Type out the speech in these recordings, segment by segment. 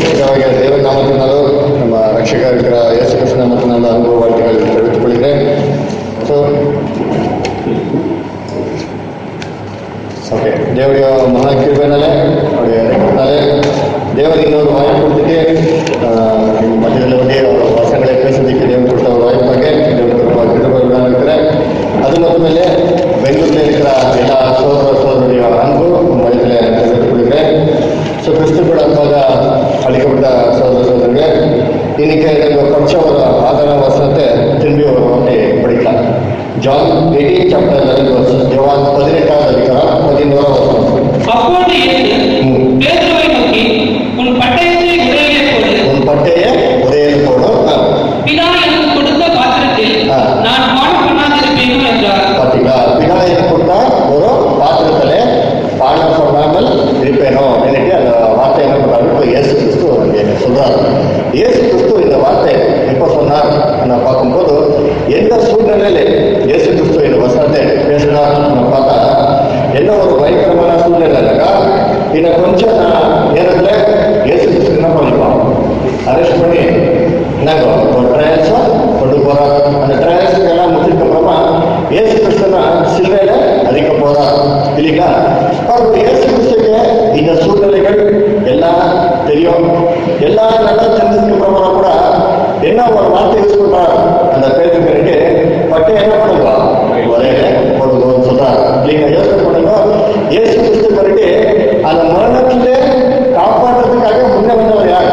இதாக தேவ நாமத்தினாலும் நம்ம ரட்சகர் இருக்கிற இயேசு கிருஷ்ண நாமத்தினால அனுபவ வாழ்த்துக்கள் தெரிவித்துக் கொள்கிறேன் ஸோ ஓகே தேவடைய மகா கிருபைனால அவருடைய இறக்கத்தினால தேவர் இன்னொரு வாய்ப்பு கொடுத்துட்டு ஆஹ், ನಿಮ್ಮ ಮಧ್ಯದಲ್ಲಿ ಒಂದೇ ಅವರ ವಾಸಗಳೇ பேசுறதுக்கு தேவன் கொடுத்த ஒரு வாய்ப்பாக தேவனுக்கு ரொம்ப கிருபையுடன் இருக்கிறேன் அது மட்டும் இல்லை பெங்களூர்ல இருக்கிற எல்லா சோதர சோதரிய அன்பு உங்க மಧ್ಯத்தில் தெரிவித்துக் கொள்கிறேன் ஸோ கிறிஸ்துவோட அன்பாக அளிக்கப்பட்ட சோதர சோதரர்களே இன்னைக்கு நம்ம படிச்ச ஒரு ஆதார வசனத்தை திரும்பி ஒரு வாட்டி படிக்கலாம் John eighteen chapter eleven verse Yovan பதினெட்டாவது அதிகாரம் பதினோராம் வசனம் அப்பொழுது இயேசு ம். பேதுருவை நோக்கி உன் பட்டயத்தை உரையிலே போடு உன் பட்டைய ஒரே போடும் ஆ, பிதா எனக்கு கொடுத்த பாத்திரத்தில் ஆ. நான் பானம் பண்ணாதிருப்பேனோ என்றார் பாத்தீங்களா பிதா எனக்கு கொடுத்தா ஒரு பாத்திரத்துல பானம் பண்ணாமல் இருப்பேனோ என்னட்டு அந்த வார்த்தை என்ன பண்றாரு இப்போ இயேசு கிறிஸ்து அங்கே சொல்றாரு இயேசு கிறிஸ்து இந்த வார்த்தை எப்போ சொன்னார் நான் பார்க்கும்போது எந்த சூழ்நிலையில இயேசு கிறிஸ்து இந்த வசனத்தை பேசுறார் நம்ம பார்த்தா என்ன ஒரு பயங்கரமான சூழ்நிலை இல்லைக்கா இன்னும் கொஞ்சம் நான் நேரத்துல இயேசு கிறிஸ்து என்ன பண்ணிப்பான் அரெஸ்ட் பண்ணி என்னங்க ஒரு ட்ரையல்ஸா கொண்டு போறாரு அந்த ட்ரையல்ஸுக்கு எல்லாம் முடிஞ்சதுக்கு அப்புறமா இயேசு கிறிஸ்துனா சிலுவையில அடிக்க போறார் இல்லைங்களா அவர் இயேசு கிறிஸ்துக்கு இந்த சூழ்நிலைகள் எல்லாம் தெரியும் எல்லாம் நல்லா தெரிஞ்சதுக்கு அப்புறமா கூட என்ன ஒரு வார்த்தை யூஸ் பண்றார் அந்த பேருக்கு பட்டு என்ன பண்ணுவா ஒரே போடுவோம்னு சொல்றார் இல்லைங்க யோசனை பண்ணுங்க இயேசு கிறிஸ்து பிறகு அந்த மரணத்திலே காப்பாற்றுறதுக்காக முன்ன வந்தவர் யார்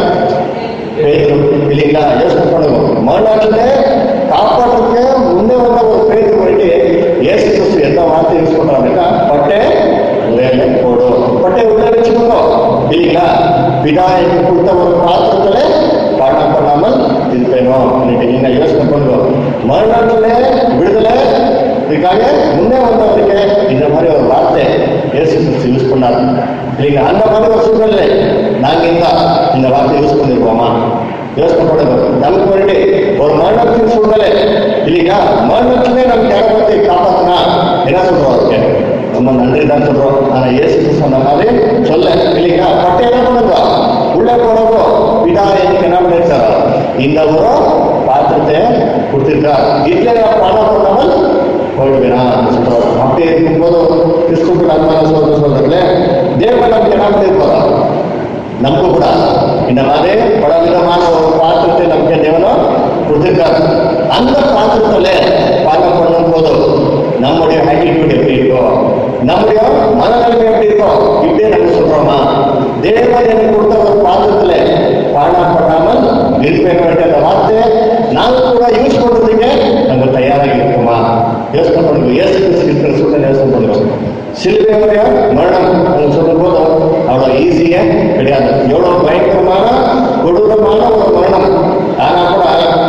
பேதுரு இல்லைங்களா யோசனை பண்ணுங்க மறுநாட்டில் காப்பாற்றுறதுக்கு முன்னே வந்த ஒரு பேருக்கு போயிட்டு இயேசு கிறிஸ்து எந்த வார்த்தை யூஸ் பண்றாங்கன்னா பட்டை உள்ளே போடும் பட்டை உள்ளே வச்சுக்கோங்க இல்லைங்களா பிதா எனக்கு கொடுத்த ஒரு பாத்திரத்துல பாடம் பண்ணாமல் இருப்பேனும் இன்னைக்கு நீங்க யோசனை பண்ணுங்க மறுநாட்டில் விடுதலை இதுக்காக முன்னே வந்தவருக்கு இந்த மாதிரி ஒரு வார்த்தை இயேசு கிறிஸ்து யூஸ் பண்ணாரு இல்லைங்களா அந்த மாதிரி ஒரு சூழ்நிலை நாங்க இருந்தா இந்த வார்த்தை யூஸ் பண்ணிருப்போமா யோசனை பண்ணுங்க நமக்கு வேண்டி ஒரு மரணத்தின் சூழ்நிலை இல்லைங்களா மரணத்திலே நம்ம கேரளத்தை காப்பாத்தினா என்ன சொல்றோம் அதுக்கு ரொம்ப நன்றி தான் சொல்றோம் ஆனா இயேசு கிறிஸ்து சொன்ன மாதிரி சொல்ல இல்லைங்களா பட்டை என்ன பண்ணுங்க உள்ள போனப்போ பிதா எனக்கு என்ன பண்ணிருக்காரா இந்த ஒரு பாத்திரத்தை கொடுத்திருக்கார் இதுல நான் பணம் பண்ணாமல் போயிடுவேன் சொல்றாரு அப்படி இருக்கும்போது கிறிஸ்துக்கு அன்பான சொல்ற சொல்றீங்களே தேவன் நமக்கு என்ன பண்ணிருப்பாரா நமக்கு கூட இந்த மாதிரி பல விதமான ஒரு பாத்திரத்தை நமக்கு தேவனும் கொடுத்திருக்காரு அந்த பாத்திரத்துல பானம் பண்ணும் போது நம்முடைய ஆட்டிடியூட் எப்படி இருக்கும் நம்முடைய மனநிலைமை எப்படி இருக்கும் இப்படியே நம்ம சொல்றோமா தேவன் எனக்கு கொடுத்த ஒரு பாத்திரத்துல பானம் பண்ணாமல் இருப்பேன் வேண்டிய அந்த வார்த்தை நாங்க கூட யூஸ் பண்றதுக்கு நம்ம தயாராக இருக்குமா யோசனை பண்ணுங்க இயேசு கிறிஸ்து இருக்கிற சூழ்நிலை யோசனை பண்ணுங்க சிலுவையுடைய மரணம் அவங்க சொல்லும் போது அவ்வளோ ஈஸியா கிடையாது எவ்வளவு பயங்கரமான கொடூரமான ஒரு மரணம் ஆனா கூட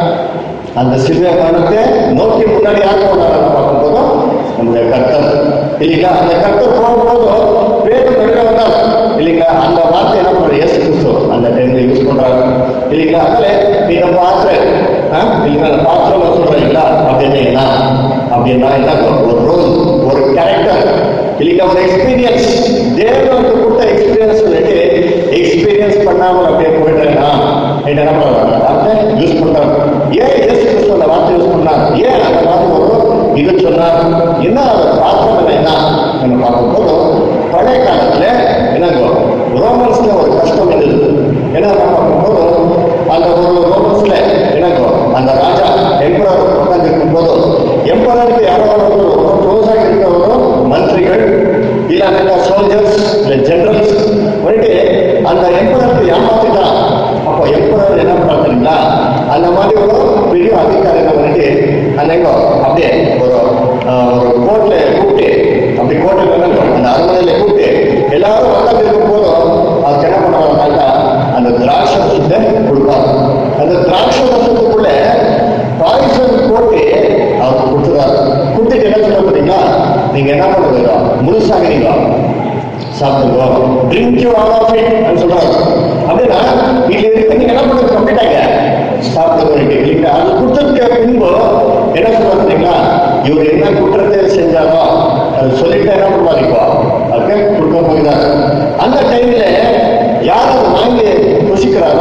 அந்த சிலுவை மரணத்தை நோக்கி முன்னாடி யார் போனார் பார்க்கும்போது நம்முடைய கர்த்தர் இல்லைங்களா அந்த கர்த்தர் போகும்போது வேறு வெளில வந்தார் இல்லைங்களா அந்த வார்த்தை என்ன பண்ற இயேசு கிறிஸ்து அந்த டைம்ல யூஸ் பண்றாரு இல்லைங்களா அதனால இந்த பாத்திரம் ஆ? இல்லைங்களா அந்த பாத்திரம் சொல்றீங்களா அப்படின்னு என்ன அப்படின்னா என்ன ஒரு ரோல் ஒரு கேரக்டர் இல்லைங்களா ஒரு எக்ஸ்பீரியன்ஸ் தேவனுக்கு கொடுத்த எக்ஸ்பீரியன்ஸ் சொல்லிட்டு எக்ஸ்பீரியன்ஸ் பண்ணாமல் அப்படியே போயிட்டேன்னா என்ன பண்றாங்க வார்த்தை யூஸ் பண்றாங்க ஏன் இயேசு கிறிஸ்து அந்த வார்த்தை யூஸ் பண்ணார் ஏன் அந்த வார்த்தை ஒரு இது சொன்னார் என்ன அவர் பாத்திரம் என்ன நம்ம பார்க்கும்போது பழைய காலத்துல என்னங்க ரோமன்ஸ்ல ஒரு கஷ்டம் இருந்தது என்ன பார்க்கும்போது அந்த ஒரு ரோமன்ஸ்ல என்னங்க அந்த ராஜா எம்பரர் உட்கார்ந்து இருக்கும்போது எம்பரருக்கு யாரோ ஒரு ரொம்ப க்ளோஸாக இருக்கிறவரும் மந்திரிகள் இல்ல சோல்ஜர்ஸ் இல்ல ஜெனரல்ஸ் வந்துட்டு அந்த எம்பரருக்கு ஏமாத்திட்டான் அப்போ எம்பரர் என்ன பண்றீங்களா அந்த மாதிரி ஒரு பெரிய அதிகாரிகள் வந்துட்டு அன்னைக்கு அப்படியே ஒரு ஆஹ், ஒரு கோர்ட்ல கூப்பிட்டு அப்படி கோர்ட்டுக்கு வந்து அந்த அரண்மனையில கூப்பிட்டு எல்லாரும் உட்காந்து இருக்கும் போதும் அதுக்கு என்ன பண்ணுவாங்கன்னாக்கா அந்த திராட்சை ரசத்தை கொடுப்பாங்க அந்த திராட்சை ரசத்துக்குள்ள பாய்சன் போட்டு அவருக்கு கொடுத்துறாரு கொடுத்துட்டு என்ன சொல்ல பார்த்தீங்களா நீங்க என்ன பண்ணுவீங்க முழுசாகிறீங்களா சாப்பிடுங்க drink you all of it சொல்றாரு அப்படின்னா இதுல இருக்கு நீங்க என்ன பண்ணுங்க கம்ப்ளீட்டாக சாப்பிடுங்க இல்லைங்களா அது கொடுத்ததுக்கு பின்பு என்ன சொல்றாருங்களா இவர் என்ன குற்றத்தை செஞ்சாரோ அது சொல்லிட்டு என்ன பண்ணுவார் இப்போ அதுக்கு கொடுக்க போகிறார் அந்த டைம்ல யார் அதை வாங்கி ருசிக்கிறாரோ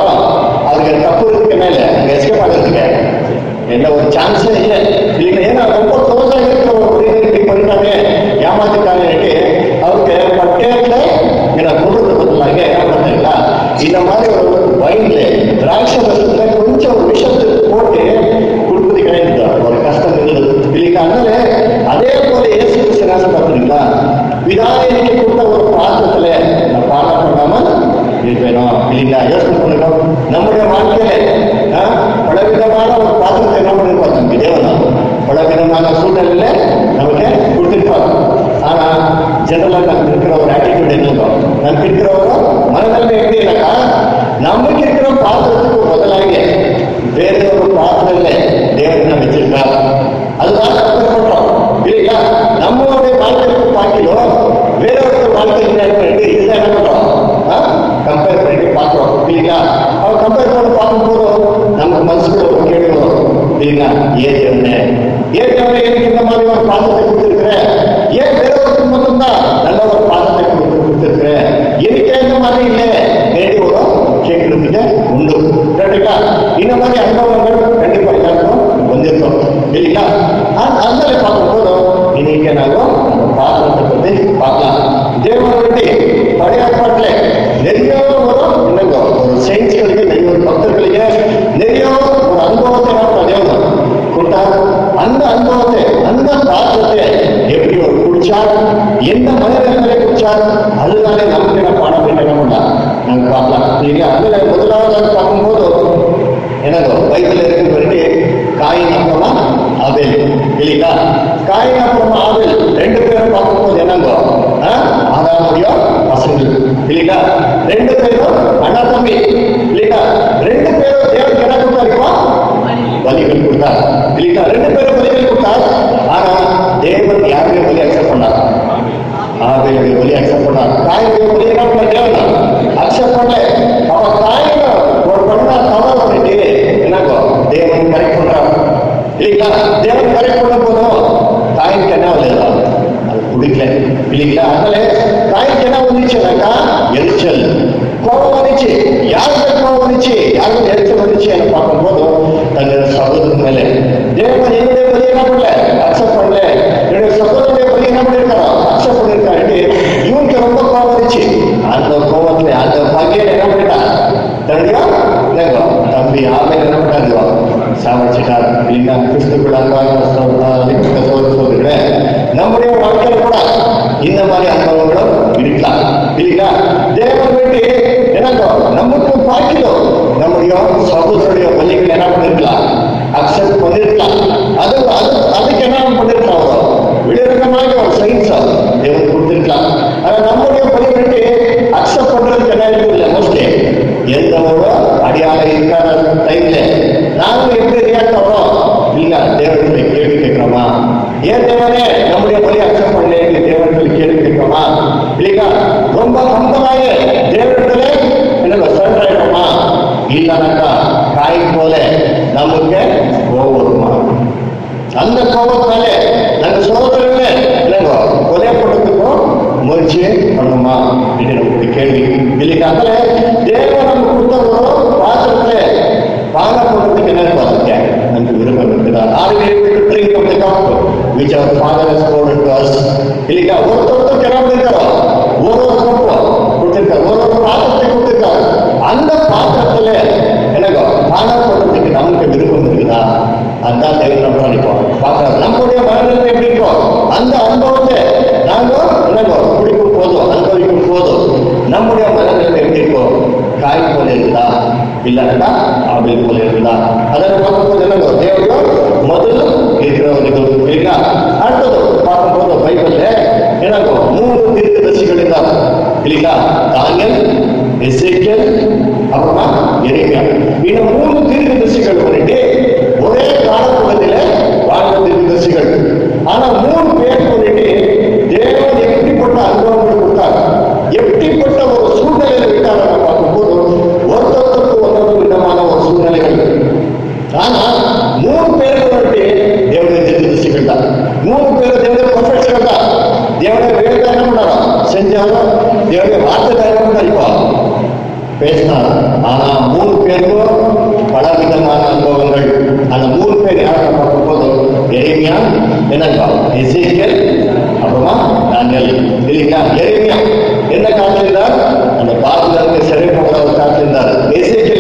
வயல்ல திராட்சை ரசத்துல கொஞ்சம் ஒரு விஷத்தை போட்டு கொடுப்பது கிடையாது ஒரு கஷ்டம் இருந்தது இல்லைங்களா அதனால அதே போல இயேசு கிறிஸ்து என்ன பார்த்தீங்களா விதாயனைக்கு கொடுத்த ஒரு பாத்திரத்துல நான் பாடம் பண்ணாம இருப்பேனோ இல்லைங்களா யோசனை பண்ணணும் நம்முடைய வாழ்க்கையில ஆ, பலவிதமான ஒரு பாத்திரத்தை என்ன பண்ணிருப்போம் நமக்கு தேவனா பலவிதமான சூழ்நிலையில நமக்கு கொடுத்திருப்பாங்க ஆனா ஜெனரலா நமக்கு இருக்கிற ஒரு ஆட்டிடியூட் என்னங்க நமக்கு இருக்கிற ஒரு மனநிலைமை எப்படி இல்லைக்கா நமக்கு இருக்கிற பாத்திரத்துக்கு முதலாக வேற ஒரு பாத்திரம் இல்லை தேவன் நம்ம வச்சிருக்கார் அதுதான் கம்பேர் பண்றோம் இல்லையா நம்மளுடைய வாழ்க்கைக்கு பார்க்கிறோம் வேற ஒருத்தர் வாழ்க்கை என்ன பண்ணிட்டு இதுதான் என்ன பண்றோம் கம்பேர் பண்ணிட்டு பார்க்கிறோம் இல்லைங்களா அவன் கம்பேர் பண்ணி பார்க்கும்போது நம்ம மனசுக்குள்ள ஒரு கேள்வி வரும் இல்லைங்களா ஏன் தேவனே ஏன் தேவனே எனக்கு இந்த மாதிரி ஒரு பாத்திரத்தை கொடுத்துருக்கிறேன் ஏன் வேற ஒருத்தர் மட்டும்தான் நல்ல ஒரு பாத்திரத்தை கொடுத்து கொடுத்துருக்கிறேன் எனக்கு இந்த மாதிரி இல்லை நேற்று ஒரு கேட்கறதுக்கு உண்டு கரெக்டுங்களா இந்த மாதிரி அனுபவங்கள் கண்டிப்பா எல்லாருக்கும் வந்திருக்கும் இல்லைங்களா ஆ- அதனால பார்க்கும்போது இன்னைக்கு நாங்க அந்த பாத்திரத்தை பத்தி பார்க்கலாம் தேவனை பற்றி பழைய ஏற்பாட்டில் நிறைய ஒரு என்னங்க ஒரு சயின்ஸ்களுக்கு நிறைய ஒரு பக்தர்களுக்கு நிறைய ஒரு அனுபவத்தை நம்ம தேவன் கொடுத்தார் அந்த அனுபவத்தை அந்த பாத்திரத்தை எப்படி ஒரு குடிச்சார் எந்த மனிதர்களை குடிச்சார் அதுதானே நமக்கு என்ன பாடம் என்ன பண்ணலாம் நாங்க பார்க்கலாம் இல்லையா அதுல முதலாவது பார்க்கும்போது என்னங்க பைபிள் இருக்கு பிறகு காயின் அப்புறமா ஆபேல் இல்லைங்களா காயின் அப்புறமா ஆபேல் ரெண்டு பேரும் பார்க்கும்போது என்னங்க ஆ? ஆதாமுடைய பசங்கள் இல்லைங்களா ரெண்டு பேரும் அண்ணா தம்பி இல்லைங்களா ரெண்டு பேரும் தேவனுக்கு என்ன கொடுத்தாருப்பா பலிகள் கொடுத்தார் இல்லைங்களா ரெண்டு பேரும் பலிகள் கொடுத்தார் ஆனா தேவன் யாருடைய பலி அக்செப்ட் பண்ணார் ஆவேலுடைய பலி அக்செப்ட் பண்ணார் தாயுடைய பலி என்ன பண்ண தேவன் அக்செப்ட் பண்ணல அவ தாயில ஒரு பண்ணா தவறு பண்ணிட்டு என்னங்கோ தேவன் கரெக்ட் பண்றார் இல்லைங்களா தேவன் கரெக்ட் பண்ண போதும் தாய்க்கு என்ன இல்லையா அது பிடிக்கல இல்லைங்களா அதனால தாய்க்கு என்ன வந்துச்சுனாக்கா எரிச்சல் கோபம் வந்துச்சு யாருக்கு கோபம் வந்துச்சு யாருக்கு எரிச்சல் வந்துச்சு என்று பார்க்கும்போது தன்னுடைய சகோதரன் மேலே தேவன் என்னுடைய பலி என்ன பண்ணல அக்செப்ட் பண்ணல என்னுடைய சகோதரனுடைய பலி என்ன பண்ணிருக்காரோ அக்செப்ட் பண்ணிருக்காரு இவனுக்கு ரொம்ப கோபம் வந்துச்சு அந்த கோபத்துல அந்த பகையில என்ன பண்ணிட்டா தன்னுடைய என்னங்கோ, தம்பி ஆமை என்ன பண்ணாரு சாவடிச்சிட்டார் இல்லைன்னா கிறிஸ்துக்குள் அன்பான சோதர சோதரிகளே நம்முடைய வாழ்க்கையில கூட இந்த மாதிரி அனுபவங்களும் இருக்கலாம் இல்லைங்களா தேவன் வேண்டி என்னங்கோ நமக்கு பார்க்கிறோம் நம்முடைய சகோதரனுடைய பள்ளிகள் என்ன பண்ணிருக்கலாம் அக்செப்ட் பண்ணிருக்கலாம் அது அது அதுக்கு என்ன பண்ணிருக்கலாம் அவரோ விடுதலமாக ஒரு சயின்ஸ் தேவன் கொடுத்திருக்கலாம் ஆனா நம்முடைய பள்ளி வேண்டி அக்செப்ட் பண்றதுக்கு என்ன இருக்குது மோஸ்ட்லி எந்த ஒரு அடையாளம் இருக்காத டைம்ல நாங்க எப்படி ரியாக்ட் ஆகிறோம் இல்ல தேவனுடைய கேள்வி கேட்கிறோமா ஏன் தேவனே நம்முடைய பலி அக்செப்ட் பண்ணல தேவனுடைய கேள்வி கேட்கிறோமா இல்லைங்களா ரொம்ப கம்பமாக தேவனிடத்துல என்ன சரண்டர் ஆயிடுறோமா இல்லைனாக்கா காய் போல நமக்கு கோவம் வருமா அந்த கோபத்தால நாங்க சோதரங்க இல்லைங்க கொலை பண்ணுறதுக்கும் முயற்சி பண்ணுமா இது நமக்கு கேள்வி இல்லைங்க அதுல தேவன் நமக்கு கொடுத்த ஒரு பாத்திரத்துல பான போடுறதுக்கு என்ன பார்த்துக்க நமக்கு விருப்பம் இருக்குதா ஆறு drink of the cup which our father has poured to us இல்லைங்க ஒருத்தர் ஒருத்தர் கிளம்பி இருக்கிறோம் ஒரு ஒரு கப்பு கொடுத்திருக்காரு ஒரு ஒரு பாத்திரத்தை கொடுத்திருக்காரு அந்த பாத்திரத்துல என்னங்க பானம் போடுறதுக்கு நமக்கு விருப்பம் இருக்குதா அதான் தேவன் நம்ம நினைப்போம் பார்க்கலாம் நம்முடைய மனநிலை எப்படி இருக்கும் அந்த அனுபவத்தை நாங்க என்னங்க குடிக்கும் போதும் அனுபவிக்கும் போதும் நம்முடைய மனநிலை எப்படி இருக்கும் காய் போல இருந்தா இல்லைன்னா ஆபில் போல இருந்தா அதற்கு பார்க்கும்போது என்னங்க தேவன் முதல்ல இருக்கிற ஒரு இது இல்லைங்களா அடுத்தது பார்க்கும்போது பைபிள்ல என்னங்க மூணு தீர்க்கதரிசிகள் இருந்தார் இல்லைங்களா தானியல் எசேக்கியல் அப்புறமா எரேமியா இந்த மூணு தீர்க்கதரிசிகள் பண்ணிட்டு ஒரே காலப்பகுதியில வாழ்ந்த தீர்க்கதரிசிகள் ஆனா மூணு பேர் பண்ணிட்டு தேவன் எப்படிப்பட்ட அனுபவங்கள் கொடுத்தார் எப்படிப்பட்ட ஒரு சூழ்நிலையில விட்டார் பார்க்கும்போது ஒருத்தருக்கு ஒவ்வொரு விதமான ஒரு சூழ்நிலைகள் ஆனா மூணு பேர் வந்துட்டு தேவனுடைய தீர்க்கதரிசிகள் தான் மூணு பேர் தேவனுடைய ப்ரொஃபஷனல் தான் தேவனுடைய வேலை என்ன பண்ணாரோ செஞ்சாலும் தேவனுடைய வார்த்தை தான் என்ன பண்ணாரு இப்போ பேசினார் ஆனா மூணு பேருக்கும் பல விதமான அனுபவங்கள் அந்த மூணு பேர் யாரை பார்க்கும்போது எரேமியா என்னப்பா எசேக்கியல் அப்புறமா தானியல் இல்லைங்களா எரேமியா என்ன காலத்தில் இருந்தார் அந்த பாதுகாப்பு சிறை போகிற ஒரு காலத்தில் இருந்தார் எசேக்கியல்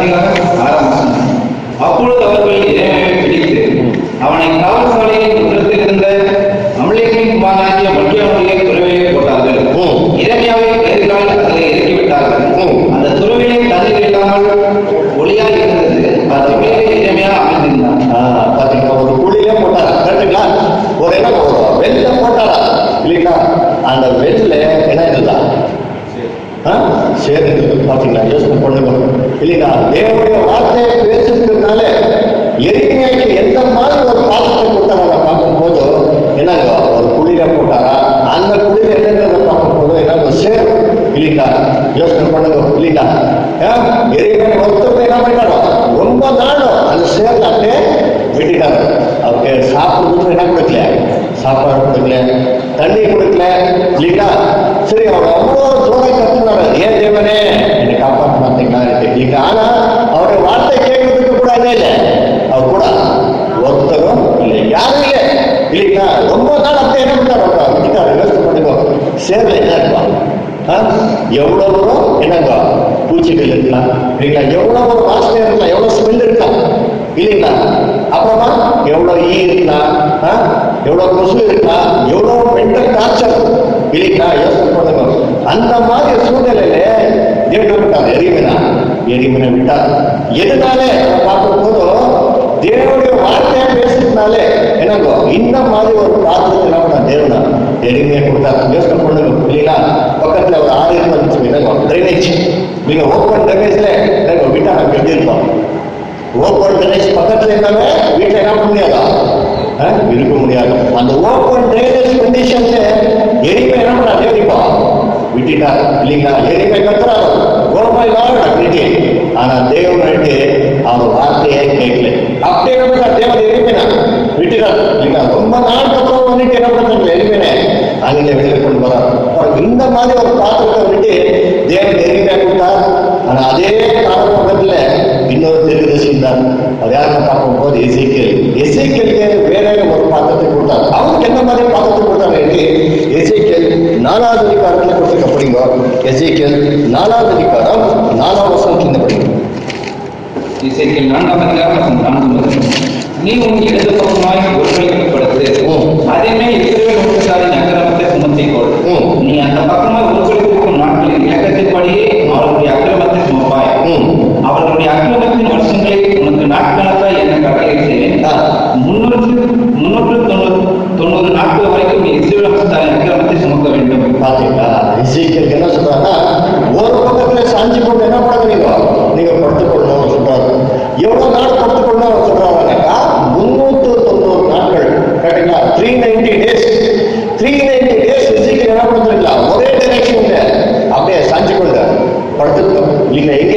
அதிகாரம் ஆறாம் வசனம். அப்பொழுது அவர்கள் இறைமையை பிடித்து அவனை காவல் சாலையில் நிறுத்திருந்த அமலேக்கின் குமாரனாகிய மல்கியாவுடைய துறவிலே போட்டார்கள் ம். இறைமையாவை கைதுகளால் அதில் இறக்கிவிட்டார்கள் ம். அந்த துறவிலே தண்ணீர் இல்லாமல் ஒளியாய் இருந்தது அது மேலே இறைமையா அமைந்திருந்தான் ஆஹ் பாத்தீங்களா ஒரு குழியிலே போட்டாரா கரெக்டுங்களா ஒரு என்ன ஒரு வெள்ள போட்டாரா இல்லைங்களா அந்த வெள்ள என்ன இருந்தா சரி பாத்தீங்களா யோசனை பண்ணுங்க இல்லைங்களா தேவனுடைய வார்த்தையை பேசுறதுனால எரிமைக்கு எந்த மாதிரி ஒரு பாத்திரத்தை கொடுத்தாங்க பார்க்கும்போது என்னங்க ஒரு குழியில போட்டாரா அந்த குழியில என்னன்றத பார்க்கும்போது என்னங்க சேர் இல்லைங்களா யோசனை பண்ணுங்க இல்லைங்களா எரிமை ஒருத்தர் என்ன பண்ணிட்டாரோ ரொம்ப நாளும் அந்த சேர்ல அப்படியே விட்டுட்டாங்க அவருக்கு சாப்பிடுறதுக்கு என்ன கொடுக்கல சாப்பாடு கொடுக்கல தண்ணி கொடுக்கல இல்லைங்களா சரி அவர் அவ்வளோ ஜோரை கத்துனாரு ஏன் தேவனே என்னை காப்பாற்ற மாட்டீங்களா இல்லைங்க ஆனா அவருடைய வார்த்தை கேட்கறதுக்கு கூடாதே இல்லை அவர் கூட ஒருத்தரும் இல்லை யாரும் இல்லை இல்லைங்களா ரொம்ப நாள் அப்படியே என்ன பண்ணாரு அவர் விட்டுட்டாரு யோசனை பண்ணுங்க சேர்ல என்ன இருப்பான் ஆ? எவ்வளவு தூரம் என்னங்க பூச்சிகள் இருக்கலாம் இல்லைங்களா எவ்வளவு ஒரு வாசனை இருக்கலாம் எவ்வளவு ஸ்மெல் இருக்கலாம் இல்லைங்களா அப்புறமா எவ்வளவு ஈ இருக்கலாம் ஆ? எவ்வளவு கொசு இருக்கலாம் எவ்வளவு மென்டல் டார்ச்சர் இல்லைங்களா யோசனை பண்ணுங்க அந்த மாதிரி சூழ்நிலையில தேவன் விட்டார் எரிமனா எரிமனை விட்டார் எதனால பார்க்கும் போதும் தேவனுடைய வார்த்தையை பேசுறதுனாலே என்னங்கோ இந்த மாதிரி ஒரு பாத்திரத்தை என்ன பண்ண தேவனா எளிமையை கொடுத்தாரு யோசனை பண்ணுங்க இல்லைங்களா பக்கத்துல ஒரு ஆறு இருந்துச்சு என்னங்கோ ட்ரைனேஜ் நீங்க ஓப்பன் ட்ரைனேஜ்ல என்னங்கோ வீட்டை நாங்கள் எழுதியிருப்போம் ஓப்பன் ட்ரைனேஜ் பக்கத்துல இருந்தாலே வீட்டில் என்ன பண்ண முடியாதா ஆ? இருக்க முடியாது அந்த ஓப்பன் ட்ரைனேஜ் கண்டிஷன்ல எளிமை என்ன பண்ணா தேவனிப்பா விட்டுட்டார் இல்லைங்களா எளிமை கத்துறாரு ஓமை லார்ட் அப்படின்னு ஆனா தேவன் வந்து அவர் வார்த்தையே கேட்கல அப்படியே என்ன பண்ணா தேவன் எளிமைனா விட்டுட்டார் இல்லைங்களா ரொம்ப நாளுக்கு அப்புறம் வந்துட்டு என்ன பண்றாங்க எளிமைனே அங்கே வெளியே கொண்டு வரார் அப்ப இந்த மாதிரி ஒரு பாத்திரத்தை வந்துட்டு தேவன் எளிமையா கொடுத்தார் ஆனா அதே காலகட்டத்துல இன்னொரு தீர்க்கதரிசி இருந்தார் அது யாருன்னு பார்க்கும்போது எசேக்கியல் எசேக்கியலுக்கு வேற ஒரு பாத்திரத்தை கொடுத்தார் அவருக்கு என்ன மாதிரி பாத்திரத்தை கொடுத்தாங்க என்று எசேக்கியல் நாலாவது அதிகாரத்தில் கொடுத்துருக்க படிங்க எசேக்கியல் நாலாவது அதிகாரம் நாலாம் வருஷம் இந்த படிங்க இசைக்கில் நான்காம் அதிகாரம் வசனம் நான்கு முதல். நீ உன் இடது பக்கமாய் ஒருவருக்கு படுத்து ம். அதேமே இஸ்ரவேல் வம்சத்தாரின் அக்கிரமத்தை சுமத்திக் கொள் ம். நீ அந்த பக்கமாய் உட்படுத்திருக்கும் நாட்களின் இலக்கத்தின்படியே அவர்களுடைய அக்கிரமத்தை சுமப்பாய் ம். அவர்களுடைய அக்கிரமத்தின் வருஷங்களை உனக்கு நாட்கணக்காய் என்ன கட்டளையிட்டேன் ஆ. முன்னூற்று முன்னூற்று தொண்ணூறு தொண்ணூறு நாட்கள் வரைக்கும் நீ இஸ்ரவேல் வம்சத்தாரின் அக்கிரமத்தை சுமக்க வேண்டும் பாத்தீங்களா இசைக்கியலுக்கு என்ன சொல்றாங்கன்னா ஒரு பக்கத்துல சாஞ்சி போட்டு என்ன பண்ணுறீங்க நீங்க படுத்துக்கொள்ளணும் சொல்றாரு எவ்வளவு நாள் படுத்துக்கொள்ளணும் சொல்றாங்கன்னாக்கா முன்னூற்று தொண்ணூறு நாட்கள் கரெக்டுங்களா three ninety days three ninety days Ezekiel என்ன பண்ணுறீங்களா ஒரே டைரக்ஷன்ல அப்படியே சாஞ்சி கொண்டு படுத்துக்கணும் இல்லைங்க எங்க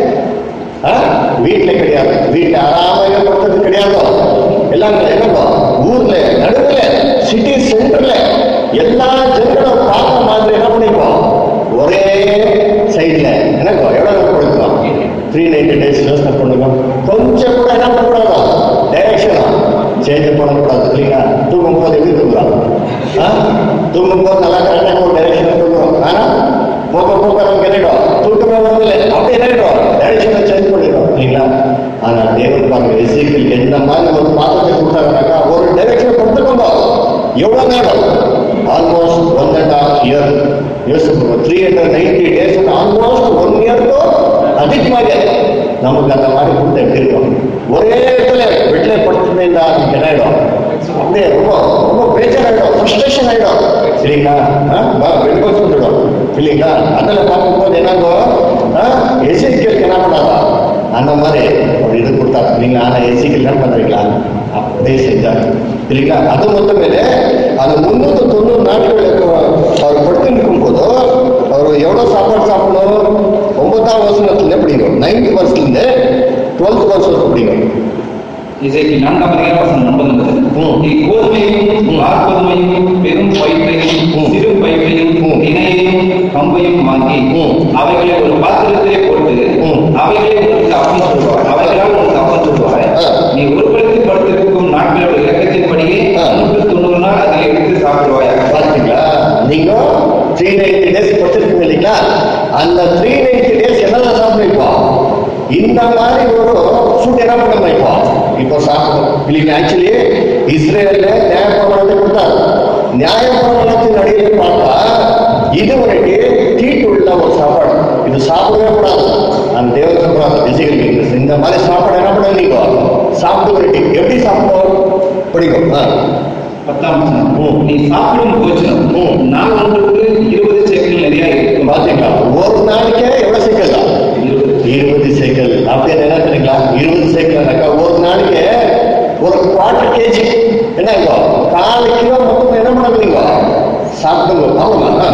ஆ? வீட்டுல கிடையாது வீட்டுல ஆறாமையில படுத்தது கிடையாது எல்லாம் என்னப்பா ஊர்ல நடுவுல சிட்டி சென்டர்ல எல்லா ஜனங்களும் பார்த்த மாதிரி என்ன பண்ணிப்போம் ஒரே சைடுல என்னப்பா எவ்வளவு கொடுக்கலாம் த்ரீ நைன்டி டேஸ் யோசனை பண்ணுங்க கொஞ்சம் கூட என்ன பண்ணக்கூடாதா டைரக்ஷனா சேஞ்ச் பண்ணக்கூடாது இல்லைங்களா தூங்கும் போது எப்படி தூங்குறாங்க ஆ? தூங்கும் போது நல்லா கரெக்டாக ஒரு டைரக்ஷன் தூங்குறோம் ஆனா போக போக நமக்கு என்னிடும் தூக்கமே வரதில்லை அப்படி என்னிடும் டைரக்ஷனை சேஞ்ச் பண்ணிடும் இல்லைங்களா ஆனா தேவன் பாருங்க எசிக்கல் எந்த மாதிரி ஒரு பாத்திரத்தை கொடுத்தாங்கன்னாக்கா ஒரு டைரக்ஷன் கொடுத்துக்கோங்க எவ்வளவு நேரம் almost one and half year யோசிச்சு three hundred ninety days almost one இயர்க்கோ அதிகமாக நமக்கு அந்த மாதிரி கொடுத்து எப்படி இருக்கும் ஒரே இடத்துல வீட்டிலே படுத்துட்டு இருந்தா நமக்கு என்ன ஆயிடும் அப்படியே ரொம்ப ரொம்ப பேச்சராயிடும் ஃப்ரஸ்ட்ரேஷன் ஆயிடும் இல்லைங்களா வெளிக்கொண்டு வந்துடும் இல்லைங்களா அதில் பார்க்கும்போது என்னங்கோ எசிக்கலுக்கு என்ன பண்ணாதா அந்த மாதிரி ஒரு இது கொடுத்தாரு இல்லைங்களா ஆனால் எசிக்கல் என்ன பண்ணுறீங்களா அப்படியே செஞ்சாங்க இல்லைங்களா அது மட்டும் இல்லை அது முந்நூற்று தொண்ணூறு நாட்கள் அவர் படுத்து நிற்கும் போது அவர் எவ்வளோ சாப்பாடு சாப்பிடணும் ஒன்பதாம் வருஷத்துல பிடிக்கும் நைன்த் வருஷத்துலேருந்து டுவெல்த் வருஷம் பிடிக்கும் இசைக்கு நான்காம் அதிகாரம் வசனம் ஒன்பது முதல். ம். நீ கோதுமையும் வார்கோதுமையும் பெரும் பயிற்றையும் ம். சிறு பயிற்றையும் ம். தினையையும் கம்பையும் வாங்கி ம். அவைகளை ஒரு பாத்திரத்திலே போட்டு ம். அவைகளை உனக்கு அப்பம் சொல்வாய் அவைகளால் உனக்கு அப்பம் சொல்வாய் ஆ. நீ உட்படுத்தி படுத்திருக்கும் நாட்களோட இலக்கத்தின்படியே ஆ. நூற்று தொண்ணூறு நாள் அதை எடுத்து சாப்பிடுவாயாக பார்த்தீங்களா நீங்க த்ரீ நைன்டி டேஸ் படுத்திருக்கீங்க இல்லைங்களா அந்த த்ரீ நைன்டி டேஸ் என்னெல்லாம் சாப்பிடுவீங்க இந்த மாதிரி ஒரு ஃபுட் என்ன பண்ணணும் இப்போ இப்போ சாப்பிடணும் இல்லைங்க ஆக்சுவலி இஸ்ரேல்ல நியாயப்பிரமாணத்தை கொடுத்தாரு நியாயப்பிரமாணத்தின் அடியில் பார்த்தா இது வரைக்கும் தீட்டு உள்ள ஒரு சாப்பாடு இது சாப்பிடவே கூடாது அந்த தேவன் சொல்றாங்க விஜய்கள் இந்த மாதிரி சாப்பாடு என்ன பண்ண நீங்க சாப்பிட்டு வரைக்கும் எப்படி சாப்பிடுவோம் பிடிக்கும் ஆ. பத்தாம் வசனம். ம். நீ சாப்பிடும் போஜனம் ம். நாள் ஒன்றுக்கு இருபது சேக்கல் நிறைய இருக்கும் பாத்தீங்களா ஒரு நாளைக்கே எவ்வளவு சைக்கிள் தான் இருபது. இருபது சைக்கிள் அப்படின்னு என்ன தெரியுங்களா இருபது சைக்கிள்னாக்கா ஒரு நாளைக்கு ஒரு குவார்டர் கேஜி என்ன இப்போ கால் கிலோ மொத்தம் என்ன பண்ணுவீங்க சாப்பிடுங்க ஆமாங்களா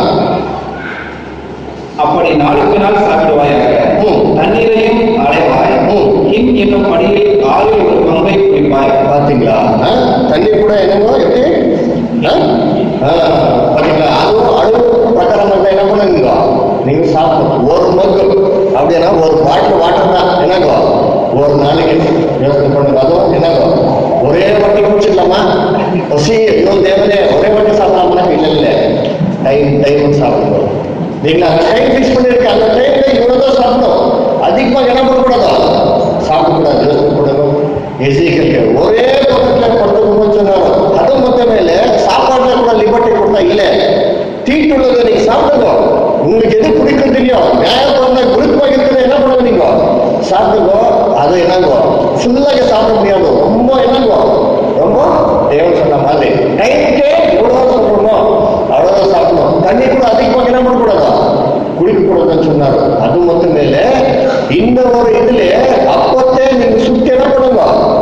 அப்படி நாளுக்கு நாள் சாப்பிடுவாயாக ம். தண்ணீரையும் அடைவாய் ம். கிம் என்னும் படியில் ஆறில் ஒரு பங்கை குடிப்பாய் பாத்தீங்களா ஆ? தண்ணி கூட என்னமோ எப்படி ஆ? ஆ, பாத்தீங்களா அதுவும் அளவு பிரகாரம் இருந்தா என்ன பண்ணுங்க நீங்க சாப்பிடணும் ஒரு மக்கு அப்படின்னா ஒரு பாட்டில் வாட்டர் தான் என்னங்க ஒரு நாளைக்கு யோசனை பண்ணுங்க அதுவும் என்னங்க ஒரே வாட்டி குடிச்சிடலாமா பசி ஐயோ தேவனே ஒரே வாட்டி சாப்பிடலாமா இல்ல இல்ல டைம் டைம் சாப்பிடணும் நீங்க அந்த டைம் ஃபிக்ஸ் பண்ணிருக்க அந்த டைம்ல இவ்வளவுதான் சாப்பிடணும் அதிகமா என்ன பண்ணக்கூடாதா சாப்பிடக்கூடாது யோசனை பண்ணணும் எசிகளுக்கு ஒரே பக்கத்துல படுத்துக்கணும்னு சொன்னாரு அது மொத்த மேல சாப்பாடுல கூட லிபர்ட்டி கொடுத்தா இல்ல தீட்டுள்ளதை நீங்க சாப்பிடுங்க உங்களுக்கு எது பிடிக்கும் தெரியும் நியாயம் பண்ண குருத்மாக இருக்கிறத என்ன பண்ணுங்க நீங்க சாப்பிடுங்க அது என்னங்க ஃபுல்லாக சாப்பிட முடியாது ரொம்ப என்னங்க ரொம்ப தேவன் சொன்ன மாதிரி டைம்க்கே எவ்வளவு சாப்பிடணுமோ அவ்வளவுதான் சாப்பிடணும் தண்ணி கூட அதிகமாக என்ன பண்ணக்கூடாதா குடிக்க கூடாதுன்னு சொன்னாரு அது மட்டும் மேல இந்த ஒரு இதுல அப்பத்தே நீங்க சுத்தி என்ன பண்ணுங்க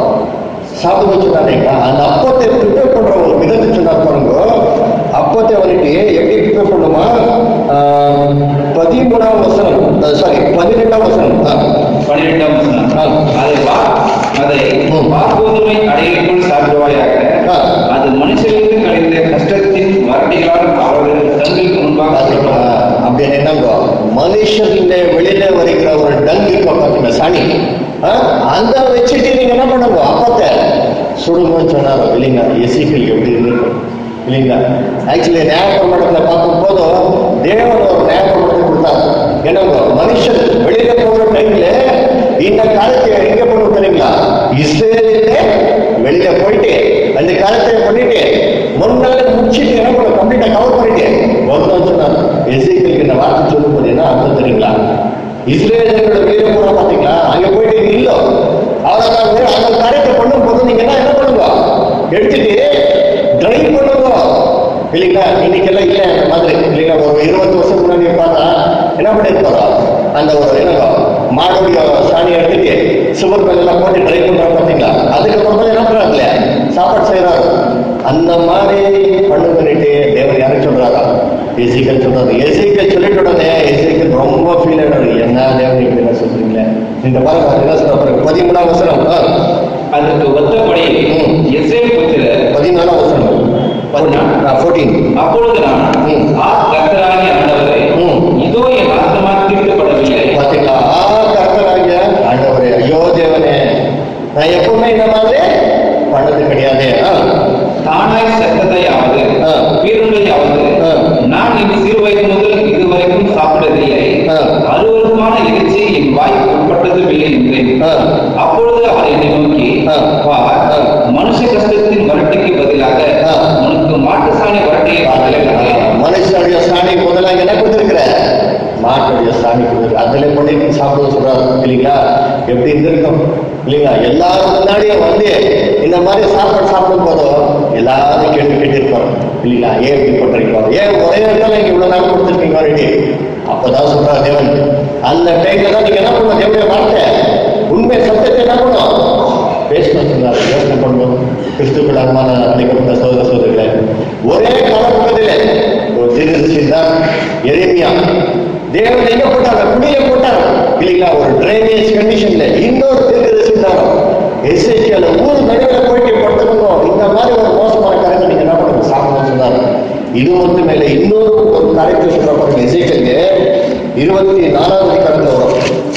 சாப்பிட வச்சுருந்தாங்க அந்த அப்பத்தை ப்ரிப்பேர் பண்ற ஒரு விதத்தை சொன்னா பாருங்க அப்பத்தை வந்துட்டு எப்படி ப்ரிப்பேர் பண்ணுமா ஆஹ், பதிமூணாம் வசனம் சாரி பதினெட்டாம் வசனம் ஆ. பன்னிரெண்டாம் வசனம். ஆ. அதை வா அதை ம். வாக்குவதுமை அடையிற்குள் சாப்பிடுவாயாக ஆ. அது மனுஷர்களுக்கு கிடைத்த கஷ்டத்தின் வரட்டிகளால் அவர்கள் கண்களுக்கு முன்பாக பாத்தீங்களா? சாப்பிடுவார்கள். அப்படின்னு என்னங்க மனுஷர்ல வெளியில வருகிற ஒரு டங்கு இருக்கும் பாத்தீங்களா சாணி ஆ? அந்த வச்சுட்டு நீங்க என்ன பண்ணுங்க அப்பத்தை சுடுங்கன்னு சொன்னாரு இல்லைங்க எசிக்கல் எப்படி இருக்கும் இல்லைங்களா ஆக்சுவலி நியாயப்பிரமாணத்துல பார்க்கும் போதும் தேவன் ஒரு நியாயப்பிரமாணத்தை கொடுத்தாரு என்னங்க மனுஷன் வெளியில போகிற டைம்ல இந்த காலத்தை எங்க பண்ணுவோம் தெரியுங்களா இஸ்ரேலிலே வெளியில போயிட்டு அந்த காலத்தை பண்ணிட்டு முன்னால முடிச்சிட்டு என்ன பண்ண கம்ப்ளீட்டா கவர் பண்ணிட்டு வந்தோம் சொன்னார் எசேக்கியலுக்கு இந்த வார்த்தை சொல்லும் போது என்ன அர்த்தம் தெரியுங்களா இஸ்ரேலோட வீர கூட பாத்தீங்களா அங்க போயிட்டு நீங்க இல்ல அவ்வளவுதான் அந்த காரியத்தை பண்ணும் போது நீங்க என்ன என்ன பண்ணுங்க எடுத்துட்டு டிரைவ் பண்ணுங்க இல்லைங்களா இன்னைக்கெல்லாம் இல்ல அந்த மாதிரி இல்லைங்களா ஒரு இருபது வருஷம் முன்னாடி பார்த்தா என்ன பண்ணிருப்பாரா அந்த ஒரு என்னங்க மாடுடைய சாணி எடுத்துட்டு சுவர் மேல எல்லாம் போட்டு ட்ரை பண்றாங்க பாத்தீங்களா அதுக்கப்புறம் தான் என்ன பண்றாங்க சாப்பாடு செய்யறாரு அந்த மாதிரி பண்ணு பண்ணிட்டு தேவன் யாரும் சொல்றாரா எசிக்கல் சொல்றாரு எசிக்கல் சொல்லிட்டு உடனே எசிக்கல் ரொம்ப ஃபீல் ஆயிடுறாரு என்ன தேவன் இப்படி என்ன சொல்றீங்களே இந்த பாருங்க என்ன சொல்ற பாருங்க பதிமூணாம் வசனம் ஆ, அதற்கு ஒத்தபடி ம். இஸ்ரேல் புத்திரர் பதினாலாம் வசனம் ஃபோர்டீன் அப்பொழுது நான் ம். ஆ கர்த்தராகிய ஆண்டவரே ம். இதோ என் ஆத்மா தீர்க்கப்படவில்லை பாத்தீங்களா ஆ கர்த்தராகிய ஆண்டவரே ஐயோ தேவனே நான் எப்பவுமே இந்த மாதிரி பண்ணது கிடையாது ஆ, தானாய் சத்தத்தையாவது ஆ. வீருண்டையாவது ஆ. நான் என் சிறு வயது முதல் இதுவரைக்கும் சாப்பிட்டதில்லை ஆ. அருவருமான இறைச்சி என் வாய்க்கு உட்பட்டதுமில்லை என்றேன் ஆ. அப்பொழுது அவர் என்னை நோக்கி ஆ. வா ஆ. மனுஷ கஷ்டத்தின் வரட்டிக்கு பதிலாக ஆ. உனக்கு மாட்டு சாணி வரட்டியை பாத்தீங்களா? மனுஷனுடைய சாணி முதலாக என்ன கொடுத்திருக்கிற மாட்டுடைய சாணி கொடுத்துருக்கு அதுல பண்ணி நீ சாப்பிட சொல்றாரு இல்லைங்களா எப்படி இருந்திருக்கும் இல்லைங்களா எல்லாரும் முன்னாடியும் வந்து இந்த மாதிரி சாப்பாடு சாப்பிடும் போதும் எல்லாரும் கேட்டு கேட்டிருப்பாங்க இல்லைங்களா ஏன் இப்படி பண்றீங்க ஏன் ஒரே இடத்துல நீங்க இவ்வளவு நாள் கொடுத்துருக்கீங்க already? அப்பதான் சொல்றாரு தேவன் அந்த டைம்ல தான் நீங்க என்ன பண்ணணும் தேவனுடைய வார்த்தை உண்மை சத்தியத்தை என்ன பண்ணணும் பேசணும் சொன்னார் யோசனை பண்ணுவோம் கிறிஸ்துக்கள் அருமான அழைக்கப்பட்ட சோதர சோதரிகளே ஒரே காலகட்டத்திலே ஒரு திருச்சி தான் எளிமையா தேவன் எங்க போட்டாங்க குடியில போட்டாங்க இல்லைங்களா ஒரு டிரைனேஜ் கண்டிஷன்ல இன்னொரு திருச்சி தான் எஸ்ஐக்கியால ஊர் நடுவில் போயிட்டு படுத்துக்கணும் இந்த மாதிரி ஒரு மோசமான காரியத்தை நீங்க என்ன பண்ணுங்க சாப்பிடணும் சொன்னாரு இது மட்டும் மேல இன்னொரு ஒரு காரியத்தை சொல்ற பாருங்க எஸ்ஐக்கியலுக்கு இருபத்தி நாலாவது அதிகாரத்துல வரும்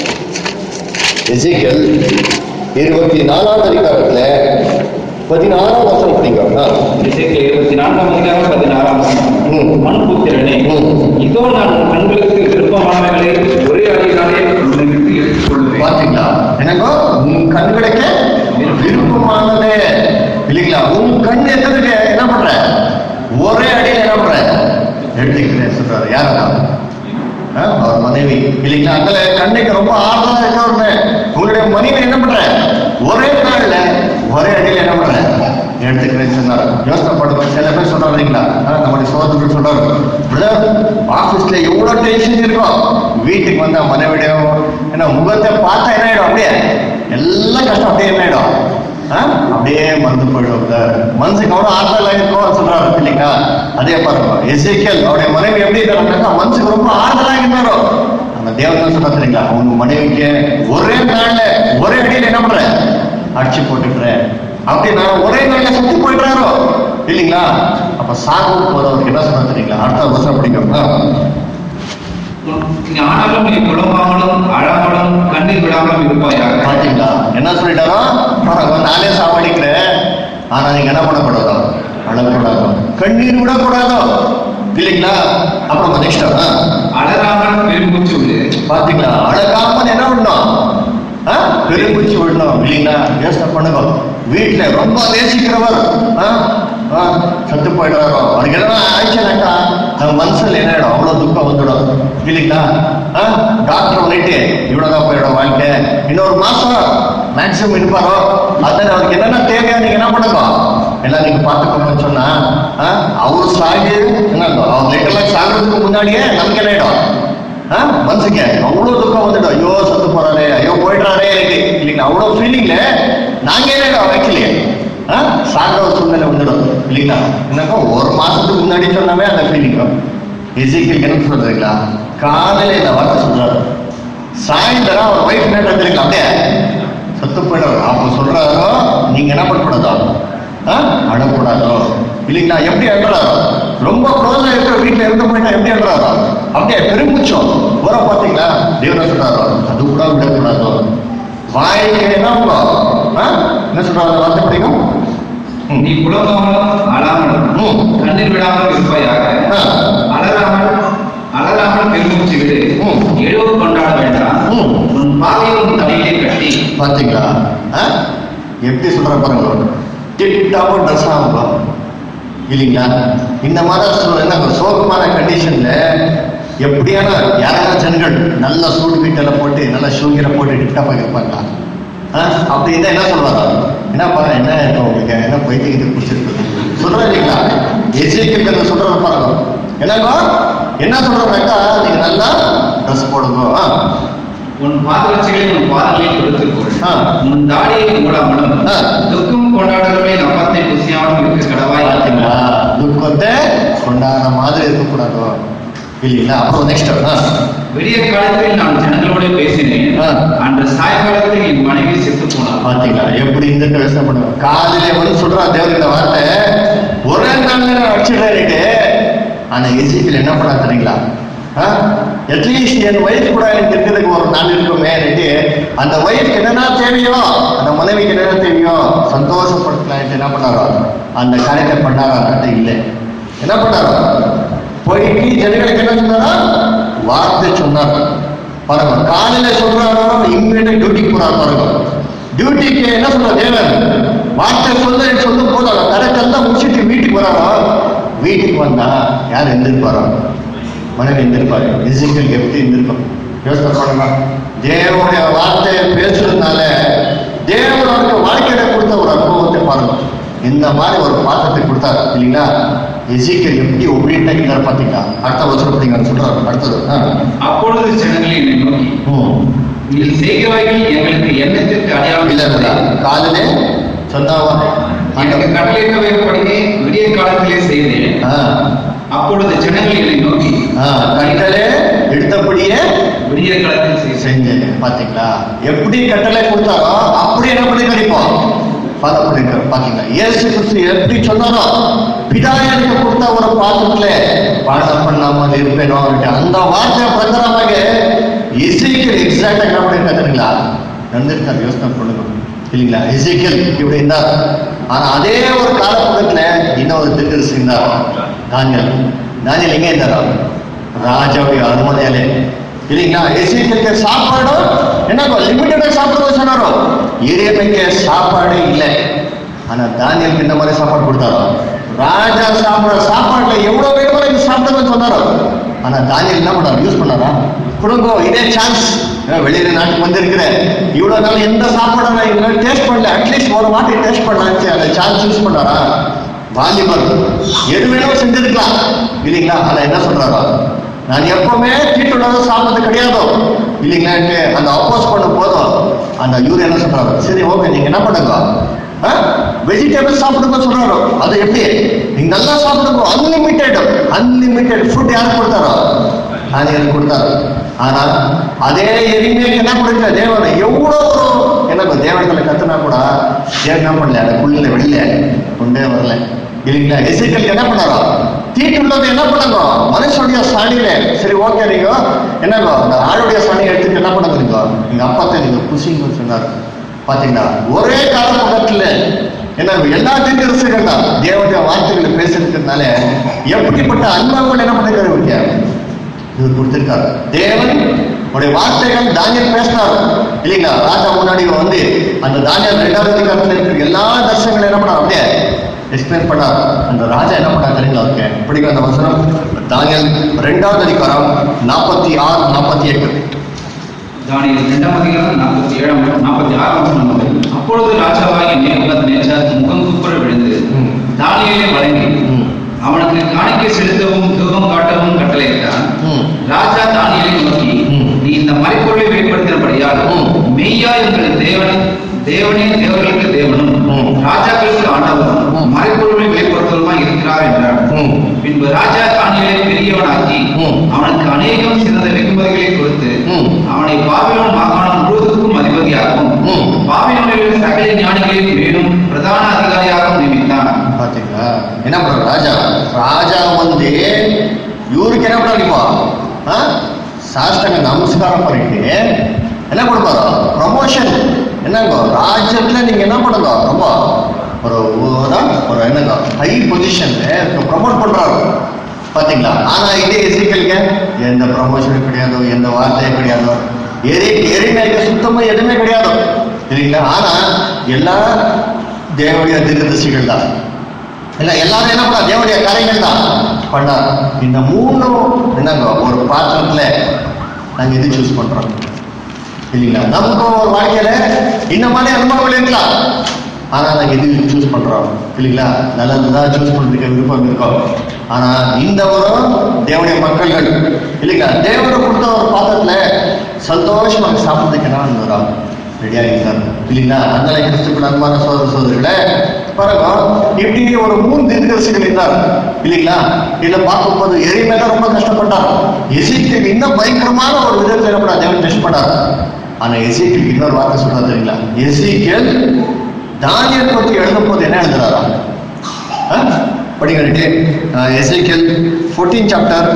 எசேக்கியல் இருபத்தி நாலாவது அதிகாரத்துல பதினாறாம் வசனம் படிங்க ஆ. எசேக்கியேல் இருபத்தி நான்காம் அதிகாரம் பதினாறாம் வசனம். ம். மனுபுத்திரனே ம். இதோ நான் உன் கண்களுக்கு விருப்பமானவைகளை ஒரே அடியினாலே உன்னை விட்டு எடுத்துக்கொள்வேன் பாத்தீங்களா எனக்கு உன் கண்களுக்கு விருப்பமானது இல்லைங்களா உன் கண் எத்தனைக்கு என்ன பண்ற ஒரே அடியில் என்ன பண்ற எடுத்துக்கிறேன் சொல்றாரு யாருடா ஆ, அவர் மனைவி இல்லைங்களா அங்கே கண்ணுக்கு ரொம்ப ஆறுதலா இருக்கவருன்னு உங்களுடைய மனைவி என்ன பண்ற ஒரே நாள்ல ஒரே அடியில் என்ன பண்ற எடுத்துக்கிறேன்னு சொன்னார் யோசனை பண்ணுவோம் சில பேர் சொல்றாரு இல்லைங்களா ஆ, நம்முடைய சோதனை சொல்றாரு பிரதர் ஆபீஸ்ல எவ்வளவு டென்ஷன் இருக்கும் வீட்டுக்கு வந்தா மனைவிடைய ஏன்னா முகத்தை பார்த்தா என்ன ஆயிடும் அப்படியே எல்லாம் கஷ்டம் அப்படியே என்ன ஆயிடும் ஆ? அப்படியே மறந்து போயிடும் brother. மனசுக்கு அவ்வளவு ஆறுதலா இருக்கும் சொல்றாரு இல்லைங்களா அதே பாருங்க எசேக்கியல் அவருடைய மனைவி எப்படி இருந்தாருன்னாக்கா மனசுக்கு ரொம்ப ஆறுதலா இருந்தாரோ அந்த தேவன் தான் சொல்றா தெரியுங்களா அவங்க மனைவிக்கு ஒரே நாள்ல ஒரே அடியில் என்ன பண்ற அடிச்சு போட்டுக்கிறேன் அப்படி நான் ஒரே நாள்ல சுத்தி போயிடுறாரோ இல்லைங்களா அப்ப சாகு போறவருக்கு என்ன சொல்ற தெரியுங்களா அடுத்த வருஷம் பிடிக்கும் ஆ. நீ ஆனாலும் நீ புலம்பாமலும் அழாமலும் கண்ணீர் விடாமலும் இருப்பாயாக பாத்தீங்களா என்ன சொல்லிட்டாரோ பாருங்க, நானே சாவடிக்கிறேன் ஆனா நீங்க என்ன பண்ணக்கூடாதோ அழக்கூடாதோ கண்ணீர் விடக்கூடாதோ இல்லைங்களா அப்புறம் நெக்ஸ்ட் அலறாமல் பெருமூச்சு விடு பாத்தீங்களா அழகாம என்ன பண்ணணும் ஆ? பெருமூச்சு விடணும் இல்லைங்களா யோசனை பண்ணுங்க வீட்டுல ரொம்ப நேசிக்கிறவர் ஆ? ஆ, சத்து போயிடுறாரோ அவருக்கு என்ன ஆயிடுச்சுனாக்கா நம்ம மனசுல என்ன ஆயிடும் அவ்வளவு துக்கம் வந்துடும் இல்லைங்களா ஆ? டாக்டர் வந்துட்டு இவ்வளவுதான் போயிடும் வாழ்க்கை இன்னொரு மாசம் மேக்சிமம் இருப்பாரோ அதான் அவருக்கு என்னென்ன தேவையோ நீங்க என்ன பண்ணுங்க எல்லாம் நீங்க பாத்துக்கோங்கன்னு சொன்னா ஆ? அவரு சாகி என்ன அவர் லிட்டர்லாம் சாகிறதுக்கு முன்னாடியே நமக்கு என்ன ஆயிடும் ஆ? மனசுக்கு அவ்வளவு துக்கம் வந்துடும் ஐயோ சத்து போறாரே ஐயோ போயிடுறாரே எனக்கு இல்லைங்களா அவ்வளவு ஃபீலிங்ல நாங்க என்ன வைக்கலையே சாகிற ஒரு சூழ்நிலை வந்துடும் இல்லைங்களா என்னக்கா ஒரு மாசத்துக்கு முன்னாடி சொன்னாவே அந்த ஃபீலிங் எசிக்கல் என்ன சொல்றீங்களா காலையில இந்த வார்த்தை சொல்றாரு சாயந்தரம் அவர் ஒய்ஃப் என்ன வந்துருங்க அப்படியே சத்து போயிடுவார் அப்ப சொல்றாரோ நீங்க என்ன பண்ணக்கூடாதோ ஆ? அழக்கூடாதோ இல்லைங்களா எப்படி அழுறாரோ ரொம்ப க்ளோஸா இருக்கிற வீட்டுல இருந்து போயிட்டா எப்படி அழுறாரோ அப்படியே பெருமிச்சம் போற பாத்தீங்களா தேவன சொல்றாரோ அது கூட விடக்கூடாதோ வாய்க்கு என்ன ஆகும்? ஆ? என்ன சொல்றாரு வார்த்தை படிக்கும் ம். நீ புலம்பாமலும் அழாமலும் ம். கண்ணீர் விடாமல் இருப்பாயாக ஆ. அலறாமல் அலறாமல் பெருமூச்சு விடு ம். எழுவு கொண்டாட வேண்டாம் ம். உன் பாதையை உன் தலையிலே கட்டி பாத்தீங்களா ஆ? எப்படி சொல்ற பாருங்க டிப்டாவும் ட்ரெஸ் ஆகும் இல்லைங்களா இந்த மாதிரி சொல்ல என்ன சோகமான கண்டிஷன்ல எப்படியான யாரான ஜனங்கள் நல்ல சூடு வீட்டெல்லாம் போட்டு நல்ல ஷூகிற போட்டு டிப்டாப்பாக இருப்பாங்களா ஆ? அப்படி இருந்தா என்ன சொல்றாரா என்னப்பா என்ன இருக்கும் உங்களுக்கு என்ன பைத்தியத்தை பிடிச்சிருக்கு சொல்றா இல்லைங்களா எசேக்கியல் சொல்றது பாருங்க என்னக்கா என்ன சொல்றாருனாக்கா நீங்க நல்லா ட்ரெஸ் போடுங்க ஆ. உன் பாதரட்சிகளை உன் பாதங்களில் கொடுத்துக்கொள் ஆ. உன் தாடியை மூடாமலும் ஆ. துக்கம் கொண்டாடுறவர்களை அப்பத்தை ருசியாமலும் இருக்க கடவாய் பாத்தீங்களா துக்கத்தை கொண்டாடுற மாதிரி இருக்கக்கூடாதோ இல்லைங்களா அப்புறம் நெக்ஸ்ட் விடிய காலத்தில் நான் ஜனங்களோட பேசினேன் ஆ. அன்று சாயங்காலத்தில் என் மனைவி செத்து போனாள் பாத்தீங்களா எப்படி இந்த யோசனை பண்ணுவோம் காலையில வந்து சொல்றான் தேவர்கிட்ட வார்த்தை ஒரே நாள்ல அடிச்சிடுறாரு ஆனா எசிக்கில் என்ன பண்ணா தெரியுங்களா அட்லீஸ்ட் என் வயசு கூட எனக்கு இருக்கிறதுக்கு ஒரு நாள் இருக்குமே அந்த வயசுக்கு என்னென்ன தேவையோ அந்த மனைவிக்கு என்னென்ன தேவையோ சந்தோஷப்படுத்தலாம் என்ன பண்ணாரோ அந்த காரியத்தை பண்ணாரா இல்லை என்ன பண்ணாரோ போயிட்டு ஜனங்களுக்கு என்ன சொன்னாரா வார்த்தை சொன்னார் பாருங்க காலையில சொல்றாரோ இம்மீடியட் டியூட்டிக்கு போறாரு பாருங்க டியூட்டிக்கு என்ன சொல்ற தேவன் வார்த்தை சொல்ல சொல்லும் போது அவன் கரெக்டெல்லாம் முடிச்சுட்டு வீட்டுக்கு வராரோ வீட்டுக்கு வந்தா யார் எந்திருப்பாரோ மனைவி எந்திருப்பாரு இசிக்கல் எப்படி எந்திருப்பார் யோசனை பண்ணுங்க தேவனுடைய வார்த்தையை பேசுறதுனால தேவன் அவருக்கு வாழ்க்கையில கொடுத்த ஒரு அனுபவத்தை பாருங்க இந்த மாதிரி ஒரு பாத்திரத்தை கொடுத்தாரு இல்லைங்களா எசிக்கல் எப்படி ஒப்பீட்டா இருந்தார் பாத்தீங்களா அடுத்த வருஷம் பார்த்தீங்கன்னு சொல்றாரு அடுத்தது ஆ. அப்பொழுது ஜனங்கள் என்னை நோக்கி ம். நீங்கள் செய்கிறவைகள் எங்களுக்கு எண்ணத்திற்கு அடையாளம் இல்ல இல்ல காலையிலே சொன்னாவா எனக்கு கட்டளையிட்டவைப்படியே விடிய காலத்திலே செய்தேன் ஆ, அப்பொழுது ஜனங்கள் என்னை நோக்கி ஆ, கட்டளை எடுத்தபடியே விடிய காலத்தில் செய்தேன் செஞ்சேன் பாத்தீங்களா எப்படி கட்டளை கொடுத்தாரோ அப்படி என்ன பண்ணி கிடைப்போம் ஃபாலோ பண்ணிருக்க பாத்தீங்களா இயேசு கிறிஸ்து எப்படி சொன்னாரோ பிதா எனக்கு கொடுத்த ஒரு பாத்திரத்துல பாடம் பண்ணாமல் இருப்பேனோ அப்படின்ட்டு அந்த வார்த்தை பிரகாரமாக இசைக்கல் எக்ஸாக்டா என்ன பண்ணிருக்கா தெரியுங்களா நடந்திருக்காரு யோசனை பண்ணுங்க இல்லைங்களா இசைக்கல் இப்படி இருந்தார் ஆனா அதே ஒரு காலகட்டத்துல இன்னொரு திருக்கரிசி இருந்தார் தானியல் தானியல் எங்க இருந்தாரோ ராஜாவுடைய அரண்மனையிலே இல்லைங்களா எசிக்கலுக்கு சாப்பாடு என்ன லிமிட்டடா சாப்பிடுறது சொன்னாரோ இறைமைக்கு சாப்பாடு இல்லை ஆனா தானியலுக்கு இந்த மாதிரி சாப்பாடு கொடுத்தாரோ ராஜா சாப்பிடுற சாப்பாடுல எவ்வளவு வேணுமோ நீங்க சாப்பிடுங்கன்னு சொன்னாரோ ஆனா தானியல் என்ன பண்ணாரு யூஸ் பண்ணாரா கொடுங்கோ இதே சான்ஸ் வெளியில நாட்டுக்கு வந்திருக்கிறேன் இவ்வளவு நாள் எந்த சாப்பாடு நான் இவ்வளவு டேஸ்ட் பண்ணல அட்லீஸ்ட் ஒரு வாட்டி டேஸ்ட் பண்ணலாச்சு அந்த சான்ஸ் யூஸ் பண்ணாரா வாலிபர் எது வேணும் செஞ்சிருக்கலாம் இல்லைங்களா ஆனா என்ன சொல்றாரா நான் எப்பவுமே தீட்டுள்ளதை சாப்பிட்டது கிடையாதோ இல்லைங்களான்ட்டு அந்த அப்போஸ் பண்ணும் போதும் அந்த யூர் என்ன சொல்றாரு சரி ஓகே நீங்க என்ன பண்ணுங்க வெஜிடபிள் சாப்பிடுங்க சொல்றாரு அது எப்படி நீங்க நல்லா சாப்பிடுங்க அன்லிமிட்டெட் அன்லிமிட்டெட் ஃபுட் யாரு கொடுத்தாரோ அது எனக்கு கொடுத்தாரு ஆனா அதே எரிமையில என்ன கொடுக்கல தேவன் எவ்வளோ எனக்கு தேவனத்துல கத்துனா கூட தேவன் என்ன பண்ணல அந்த குள்ள வெளியில கொண்டே வரல இல்லைங்களா எசிக்கல் என்ன பண்ணாரோ தீட்டு உள்ளது என்ன பண்ணுங்க மனுஷனுடைய சாணியில சரி ஓகே நீங்க என்னங்க அந்த ஆளுடைய சாணியை எடுத்துட்டு என்ன பண்ணுங்க நீங்க நீங்க அப்பத்தை நீங்க குசிங்கன்னு சொன்னார் பாத்தீங்களா ஒரே காலகட்டத்துல என்ன எல்லா தீர்க்கரசுகள் தான் தேவனுடைய வார்த்தைகளை பேசுறதுனால எப்படிப்பட்ட அனுபவங்கள் என்ன பண்ணிருக்காரு இவருக்கு இவர் கொடுத்திருக்காரு தேவன் உடைய வார்த்தைகள் தானியல் பேசினார் இல்லைங்களா ராஜா முன்னாடி வந்து அந்த தானியல் ரெண்டாவது அதிகாரத்தில் இருக்கிற எல்லா தர்சனங்களும் என்ன பண்ணார் அப்படியே எக்ஸ்பிளைன் பண்ணார் அந்த ராஜா என்ன பண்ணார் தெரியுங்களா அவருக்கு பிடிக்கும் அந்த வசனம் தானியல் ரெண்டாவது அதிகாரம் நாற்பத்தி ஆறு நாற்பத்தி எட்டு தானியல் இரண்டாம் அதிகாரம் நாற்பத்தி ஏழாம் நாற்பத்தி ஆறாம் வசனம் முதல். அப்பொழுது ராஜாவாகிய நேபுகாத் நேச்சார் முகம் குப்புற விழுந்து ம். தானியேலை வணங்கி ம். அவனுக்கு காணிக்கை செலுத்தவும் தூபம் காட்டவும் கட்டளையிட்டான் ம். ராஜா தானியேலை நோக்கி ம். நீ இந்த மறைப்பொருளை வெளிப்படுத்தினபடியால் ம். மெய்யா எங்கள் தேவன் தேவனே தேவர்களுக்கு தேவனும் ம். ராஜாக்களுக்கு ஆண்டவரும் ம். மறைப்பொருளை வெளிப்படுத்துவதுமாய் இருக்கிறார் என்றார் ம். பின்பு ராஜா தானியேலை பெரியவனாக்கி ம். அவனுக்கு அநேகம் சிறந்த வெகுமதிகளை கொடுத்து ம். அவனை பாபிலோன் மாகாணம் முழுவதற்கும் அதிபதியாகவும் ம். பாபிலோனில் சகல ஞானிகளின் மேலும் பிரதான அதிகாரியாகவும் நியமித்தான் பாத்தீங்களா என்ன பண்ற ராஜா ராஜா வந்து இவருக்கு என்ன பண்ணாரு இப்போ ஆ? சாஷ்டங்க நமஸ்காரம் பண்ணிட்டு என்ன கொடுப்பாரோ ப்ரமோஷன் என்னங்க ராஜ்யத்துல நீங்க என்ன பண்ணுங்க ரொம்ப ஒரு ஒரு ஒரு என்னங்க ஹை பொசிஷன்ல ப்ரமோட் பண்றாரு பாத்தீங்களா ஆனா இதே எசிக்கலுக்கு எந்த ப்ரமோஷனும் கிடையாது எந்த வார்த்தையும் கிடையாது எரி எரிமைக்கு சுத்தமா எதுவுமே கிடையாது இல்லைங்களா ஆனா எல்லா தேவனுடைய தீர்க்கதரிசிகள் தான் இல்ல எல்லாரும் என்ன பண்ணா தேவனுடைய காரியங்கள் தான் பண்ணா இந்த மூணும் என்னங்க ஒரு பாத்திரத்துல நாங்க எது சூஸ் பண்றோம் இல்லைங்களா நமக்கு ஒரு வாழ்க்கையில இந்த மாதிரி அனுபவங்கள் இருக்கலாம் ஆனா நாங்க எது சூஸ் பண்றோம் இல்லைங்களா நல்லதுதான் சூஸ் பண்றதுக்கு விருப்பம் இருக்கும் ஆனா இந்த ஒரு தேவனுடைய மக்கள்கள் இல்லைங்களா தேவனை கொடுத்த ஒரு பாத்திரத்துல சந்தோஷமாக சாப்பிட்றதுக்கு என்ன வரும் ரெடியாக இருந்தார் இல்லைங்களா அதனால கிறிஸ்துக்கு அன்பான சோதர சோதரிகளே பாருங்க இப்படி ஒரு மூணு தீர்க்கதரிசிகள் இருந்தார் இல்லைங்களா இதுல பார்க்கும்போது எரிமே தான் ரொம்ப கஷ்டப்பட்டார் எசிக்கு இன்னும் பயங்கரமான ஒரு விதத்தில் என்ன பண்ணா தேவன் டெஸ்ட் பண்ணார் ஆனா எசிக்கு இன்னொரு வார்த்தை சொல்றாரு தெரியுங்களா எசிக்கல் தானியல் பத்தி எழுதும் போது என்ன எழுதுறாரா படிக்க Ezekiel fourteen chapter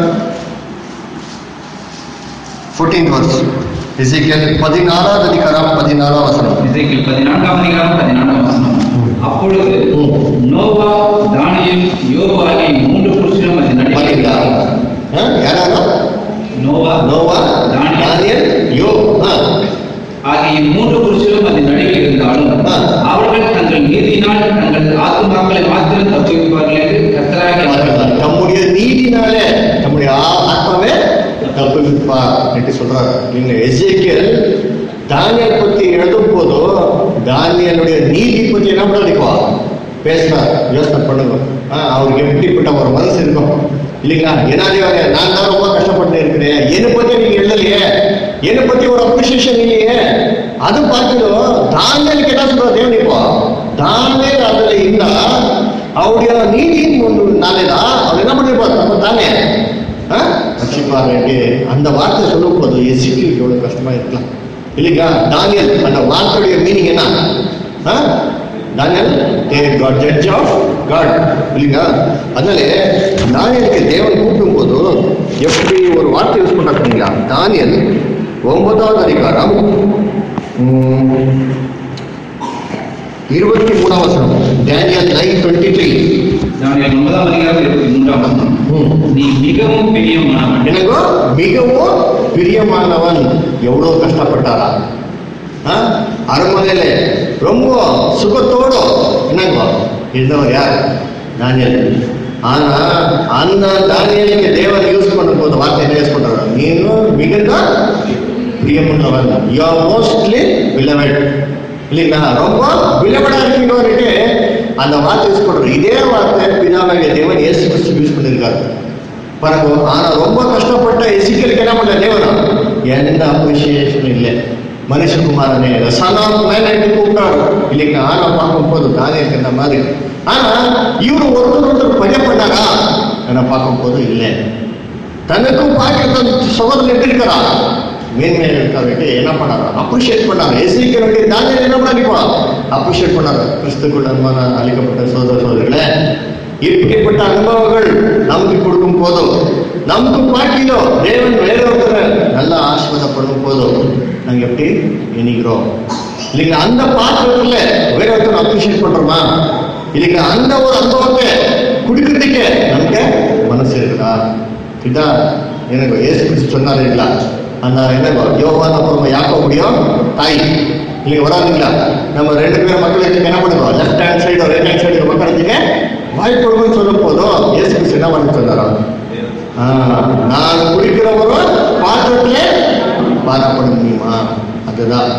fourteen verse Ezekiel பதினாறாவது அதிகாரம் பதினாறாம் வசனம் இசைக்கில் பதினான்காம் அதிகாரம் பதினான்காம் வசனம் அப்பொழுது ம். நோவா தானியல் யோபு ஆகிய மூன்று புருஷரும் அது பாத்தீங்களா நடிகை ஆ, யாராரா நோவா நோவா தானியல் தானியல் யோ ஆ, ஆகிய மூன்று புருஷரும் அது நடுவில் இருந்தாலும் ஆ. அவர்கள் தங்கள் நீதியினால் தங்கள் ஆத்துமாக்களை மாத்திரம் தப்புவிப்பார்கள் என்று கத்தராகி பாத்தீங்களா? நம்முடைய நீதினாலே நம்முடைய ஆ- ஆத்மாவே தப்புவிப்பா என்று சொல்றாரு நீங்க எசேக்கியல் தானியல் பத்தி எழுதும் போது தானியலுடைய நீதி பத்தி என்ன பண்ணிக்கோ பேசினார் யோசனை பண்ணுங்க ஆ, அவருக்கு எப்படிப்பட்ட ஒரு மனசு இருக்கும் இல்லைங்களா ஏன்னா நான் தான் ரொம்ப கஷ்டப்பட்டு இருக்கிறேன் என்னை பத்தி நீங்க எழுதலையே என்னை பத்தி ஒரு அப்ரிசியேஷன் இல்லையே அது பார்க்கணும் தானியலுக்கு என்ன சொல்ற தேவன் இப்போ தானியல் அதுல இருந்தா அவருடைய நீதியின் ஒன்று நாளேதான் அவர் என்ன பண்ணிருப்பார் நம்ம தானே ரட்சிப்பாரு அந்த வார்த்தை சொல்லும் போது எசிக்கு எவ்வளவு கஷ்டமா இருக்கலாம் இல்லைங்களா தானியல் அந்த வார்த்தையுடைய மீனிங் என்ன ஆ? Daniel God judge of God இல்லைங்களா அதனால தானியலுக்கு தேவன் கூப்பிடும் போது எப்படி ஒரு வார்த்தை யூஸ் பண்றாங்களா தானியல் ஒன்பதாவது அதிகாரம் உம், இருபத்தி மூணாம் வசனம் Daniel nine twenty three Daniel ஒன்பதாம் அதிகாரம் இருபத்தி மூன்றாம் வசனம் நீ மிகவும் பிரியமானவன் எனக்கோ மிகவும் பிரியமானவன் எவ்வளோ கஷ்டப்பட்டாரா ஆ? அரண்மனையில ரொம்ப சுகத்தோடு என்னங்க இருந்தவர் யார் தானியல் ஆனா அந்த தானியலுக்கு தேவன் யூஸ் பண்ணும்போது வார்த்தை என்ன யூஸ் பண்றாரு நீனும் மிகுந்த பிரியமுள்ளவன் யூ ஆர் மோஸ்ட்லி பிலவட் இல்லைங்களா ரொம்ப பிலவடா இருக்கீங்கன்னுட்டு அந்த வார்த்தை யூஸ் பண்றாரு இதே வார்த்தை பிதாவாகிய தேவன் இயேசு கிறிஸ்து யூஸ் பண்ணியிருக்காரு பாருங்க ஆனா ரொம்ப கஷ்டப்பட்ட எசிக்கலுக்கு என்ன பண்ண தேவனா எந்த அப்ரிசியேஷன் இல்லை மனுஷகுமாரனே சனாப் மேலே கூப்பிட்டாரு இல்லைங்களா ஆனா பார்க்கும்போது தானே இருக்கிற மாதிரி ஆனா இவரு ஒருத்தர் ஒருத்தர் பயப்பட்டாரா என்ன பார்க்கும்போது இல்லை தனக்கும் பார்க்கிற சகோதரன் எப்படி இருக்கிறா மேன்மையாக இருக்கிறவங்க என்ன பண்ணாரு அப்ரிஷியேட் பண்ணாரு எசிக்க வேண்டிய தானே என்ன பண்ணிப்பா அப்ரிஷியேட் பண்ணாரு கிறிஸ்துக்குள் அன்பான அளிக்கப்பட்ட சோதர சோதரிகளே இப்படிப்பட்ட அனுபவங்கள் நமக்கு கொடுக்கும் போதும் நமக்கு பாக்கிலோ தேவன் வேற ஒருத்தர் நல்லா ஆசீர்வாதப்படும் போதும் நாங்க எப்படி எண்ணிக்கிறோம் இல்லைங்க அந்த பாத்திரத்துல வேற ஒருத்தர் அப்ரிஷியேட் பண்றோமா இல்லைங்க அந்த ஒரு அனுபவத்தை குடிக்கிறதுக்கு நமக்கு மனசு இருக்குதா இதான் எனக்கு ஏசு கிறிஸ்து சொன்னார் இல்லைங்களா அந்த என்ன யோகான அப்புறம் யாக்க முடியும் தாய் இல்லைங்க வராதுங்களா நம்ம ரெண்டு பேரும் மக்களுக்கு என்ன பண்ணுவோம் left hand side right hand side மக்களுக்கு வாய்ப்பு கொடுக்குன்னு சொல்லும் போதும் ஏசு கிறிஸ்து என்ன பண்ண சொன்னாரா ஆ, நான் குடிக்கிறவரும் பாத்திரத்திலே பாதப்பட முடியுமா அதுதான்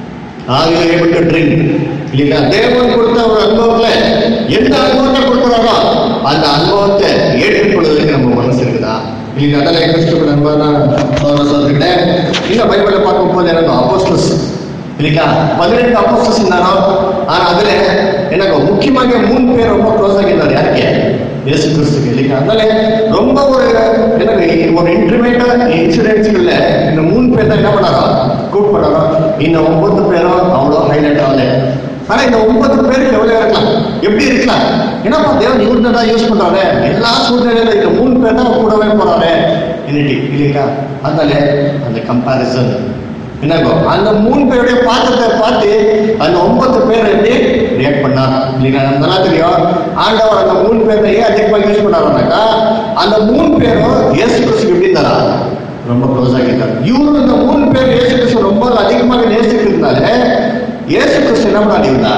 ஆகிய ஏபிள் டு ட்ரிங்க் இல்லைங்களா தேவன் கொடுத்த ஒரு அனுபவத்துல எந்த அனுபவத்தை கொடுக்குறாரோ அந்த அனுபவத்தை ஏற்றுக்கொள்வதற்கு நம்ம மனசு இருக்குதா இல்லைங்க அதெல்லாம் கிறிஸ்துவ அன்பான சொல்றேன் இந்த பைபிளை பார்க்கும் போது எனக்கு அப்போஸ்டல்ஸ் இல்லைங்களா பதினெட்டு அப்போஸ்டல்ஸ் இருந்தாரோ ஆனா அதுல எனக்கு முக்கியமாக மூணு பேர் ரொம்ப க்ளோஸ் ஆகியிருந்தார் யாருக்கு இயேசு கிறிஸ்துக்கு இல்லைங்களா அதனால ரொம்ப ஒரு எனக்கு ஒரு இன்டர்மேட்டா இன்சிடென்ட்ஸ்கள்ல இந்த மூணு பேர் தான் என்ன பண்ணாரோ கூட் பண்ணாரோ இந்த ஒன்பது பேரும் அவ்வளோ ஹைலைட் ஆகல ஆனா இந்த ஒன்பது பேருக்கு எவ்வளவு இருக்கலாம் எப்படி இருக்கலாம் என்னப்பா தேவன் இவர்தான் தான் யூஸ் பண்றாரு எல்லா சூழ்நிலையில இந்த மூணு பேர் தான் கூடவே போறாரு என்னட்டி இல்லைங்களா அதனால அந்த கம்பாரிசன் என்னங்கோ அந்த மூணு பேருடைய பாத்திரத்தை பார்த்து அந்த ஒன்பது பேர் எப்படி ரியாக்ட் பண்ணார் இல்லைங்களா நம்ம நல்லா தெரியும் ஆண்டவர் அந்த மூணு பேரை ஏன் அதிகமாக யூஸ் பண்ணாருனாக்கா அந்த மூணு பேரும் இயேசு கிறிஸ்துக்கு எப்படி இருந்தாரா ரொம்ப க்ளோஸ் ஆகிட்டார் இவரு இந்த மூணு பேர் இயேசு கிறிஸ்து ரொம்ப அதிகமாக நேசிக்கிறதுனால இயேசு கிறிஸ்து என்ன பண்ணாடிங்களா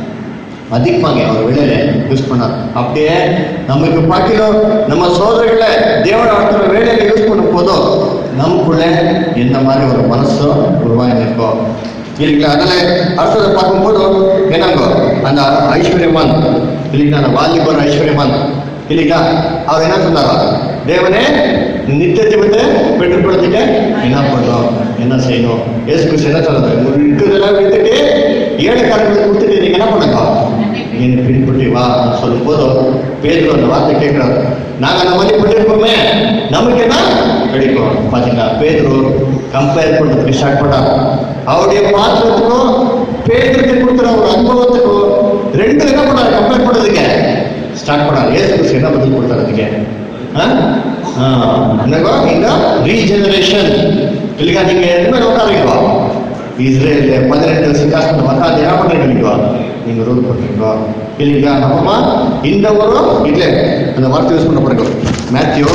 அதிகமாக அவர் வெளியில யூஸ் பண்ணார் அப்படியே நமக்கு பார்க்கிறோம் நம்ம சோதனைகளை தேவன் அடுத்த வேலையில யூஸ் பண்ணும் போதும் நமக்குள்ள எந்த மாதிரி ஒரு மனசும் உருவாகி இருக்கோம் இல்லைங்களா அதனால அடுத்ததை பார்க்கும்போது என்னங்கோ அந்த ஐஸ்வர்யமான் இல்லைங்களா அந்த வாலிபர் ஐஸ்வர்யமான் இல்லைங்களா அவர் என்ன சொன்னாரா தேவனே நித்திய ஜீவத்தை பெற்றுக்கொள்றதுக்கு என்ன பண்ணணும் என்ன செய்யணும் ஏசு கிறிஸ்து என்ன சொல்றது உங்களுக்கு இருக்கிறதெல்லாம் விட்டுட்டு ஏழை காரங்களுக்கு கொடுத்துட்டு நீங்க என்ன பண்ணுங்க என்னை பின்பற்றி வா சொல்லும் போதும் பேர் அந்த வார்த்தை கேட்கிறாரு நாங்க அந்த மாதிரி பண்ணிருக்கோமே நமக்கு என்ன கிடைக்கும் பாத்தீங்களா பேதுரு கம்பேர் பண்றதுக்கு ஸ்டார்ட் பண்ணார் அவருடைய பாத்திரத்துக்கும் பேதருக்கு கொடுக்குற ஒரு அனுபவத்துக்கும் ரெண்டு என்ன பண்ணாரு கம்பேர் பண்றதுக்கு ஸ்டார்ட் பண்ணார் ஏசு கிறிஸ்து என்ன பதில் கொடுத்தாரு அதுக்கு ஆ? ஆ, என்னங்கோ இந்த ரீஜெனரேஷன் இல்லைங்க நீங்க எதுவுமே உட்காருங்க இஸ்ரேல் பதினெட்டு சிங்காசனம் உட்காந்து என்ன பண்றீங்க நீங்க நீங்க ரூல் பண்றீங்க இல்லைங்களா அப்புறமா இந்த ஒரு இல்ல அந்த வார்த்தை யூஸ் பண்ண போறீங்க மேத்யூ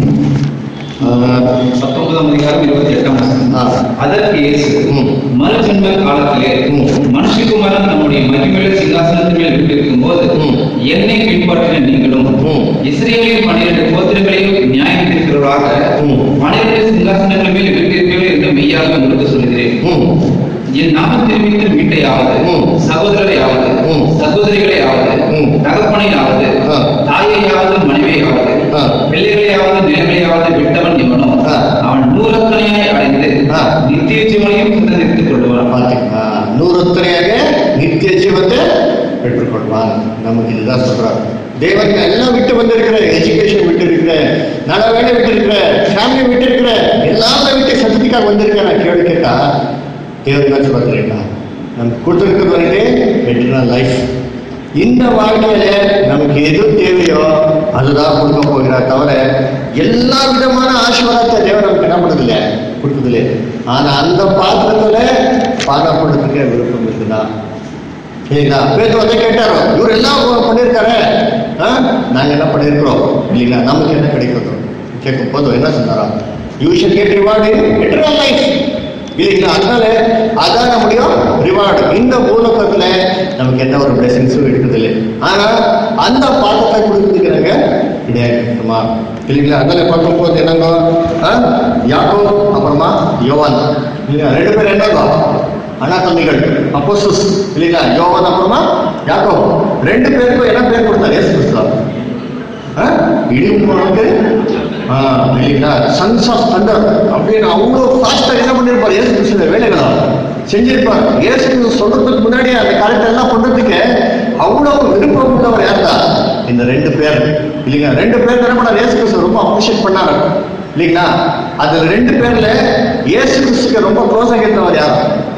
பத்தொன்பதாம் அதிகாரம் இருபத்தி எட்டாம் வசனம். ஆ. அதற்கு இயேசு ம். மறுஜென்ம காலத்திலே ம். மனுஷகுமாரன் நம்முடைய மகிமையுள்ள சிங்காசனத்தின் மேல் விட்டிருக்கும் போது ம். என்னை பின்பற்றின நீங்களும் ம். இஸ்ரேலின் பன்னிரண்டு கோத்திரங்களையும் நியாயத்திற்கிறவராக ம். பன்னிரண்டு சிங்காசனங்கள் மேல் விட்டிருப்பீர்கள் என்று மெய்யாக உங்களுக்கு சொல்கிறேன் ம் என் நாமத்தின் வீட்டையாவது ம். சகோதரரையாவது ம். சகோதரிகளையாவது ம். தகப்பனையாவது ஆ. தாயையாவது மனைவியாவது ஆ. பிள்ளைகளையாவது நிலங்களையாவது விட்டவன் எவனோ ஆ. அவன் நூறத்தனையாய் அடைந்து ஆ. நித்திய ஜீவனையும் சுதந்திரித்துக் கொள்வான் பார்த்தீங்களா நூறுத்தனையாக நித்திய ஜீவத்தை பெற்றுக்கொள்வான் நமக்கு இதுதான் சொல்றாரு தேவன் எல்லாம் விட்டு வந்திருக்கிற எஜுகேஷன் விட்டு இருக்கிற நல்ல வேலை விட்டு இருக்கிற ஃபேமிலி விட்டு இருக்கிற எல்லாமே விட்டு சக்திக்காக வந்திருக்க நான் கேள்வி கேட்டா தேவன் என்ன சொல்றா நமக்கு கொடுத்துருக்கிறது வந்துட்டு எட்டர்னல் லைஃப் இந்த வாழ்க்கையில நமக்கு எது தேவையோ அதுதான் கொடுக்க போகிறார் தவிர எல்லா விதமான ஆசீர்வாதத்தை தேவன் நமக்கு என்ன பண்ணுதில்ல கொடுக்குதில்ல ஆனா அந்த பாத்திரத்துல பானம் பண்ணுறதுக்கு விருப்பம் இருக்குதா இல்லைங்களா பேர் வந்து கேட்டாரோ இவர் எல்லாம் பண்ணியிருக்காரு ஆ? நாங்க என்ன பண்ணியிருக்கிறோம் இல்லைங்களா நமக்கு என்ன கிடைக்கிறது கேட்கும் போது என்ன சொன்னாரா you should get reward in eternal life இல்லைங்களா அதனால அதான் நம்முடைய ரிவார்டு இந்த பூலோகத்துல நமக்கு எந்த ஒரு பிளெஸிங்ஸும் இருக்குதில்லை ஆனா அந்த பாட்டத்தை கொடுத்துருக்கிறாங்க கிடையாதுமா இல்லைங்களா அதனால பார்க்கும்போது என்னங்க ஆ? யாக்கோ அப்புறமா யோவான் இல்லைங்களா ரெண்டு பேரும் என்னங்க அண்ணா தம்பிகள் அப்போசஸ் இல்லைங்களா யோவான் அப்புறமா யாக்கோ ரெண்டு பேருக்கும் என்ன பேர் கொடுத்தாரு ஏசு கிறிஸ்துவா இடிமுழக்கு இல்லைங்களா சன்ஸ் ஆஃப் தண்டர் அப்படின்னு அவ்வளோ ஃபாஸ்ட்டாக என்ன பண்ணியிருப்பார் ஏசு கிறிஸ்துவ வேலைகளா செஞ்சிருப்பார் ஏசு கிறிஸ்து சொல்றதுக்கு முன்னாடியே அந்த காரியத்தை எல்லாம் பண்றதுக்கு அவ்வளோ விருப்பம் உள்ளவர் யார் தான் இந்த ரெண்டு பேர் இல்லைங்களா ரெண்டு பேர் என்ன பண்ணார் ஏசு கிறிஸ்து ரொம்ப அப்ரிஷியேட் பண்ணாரு இல்லைங்களா அதுல ரெண்டு பேர்ல ஏசு கிறிஸ்துக்கு ரொம்ப க்ளோஸாக இருந்தவர் யார்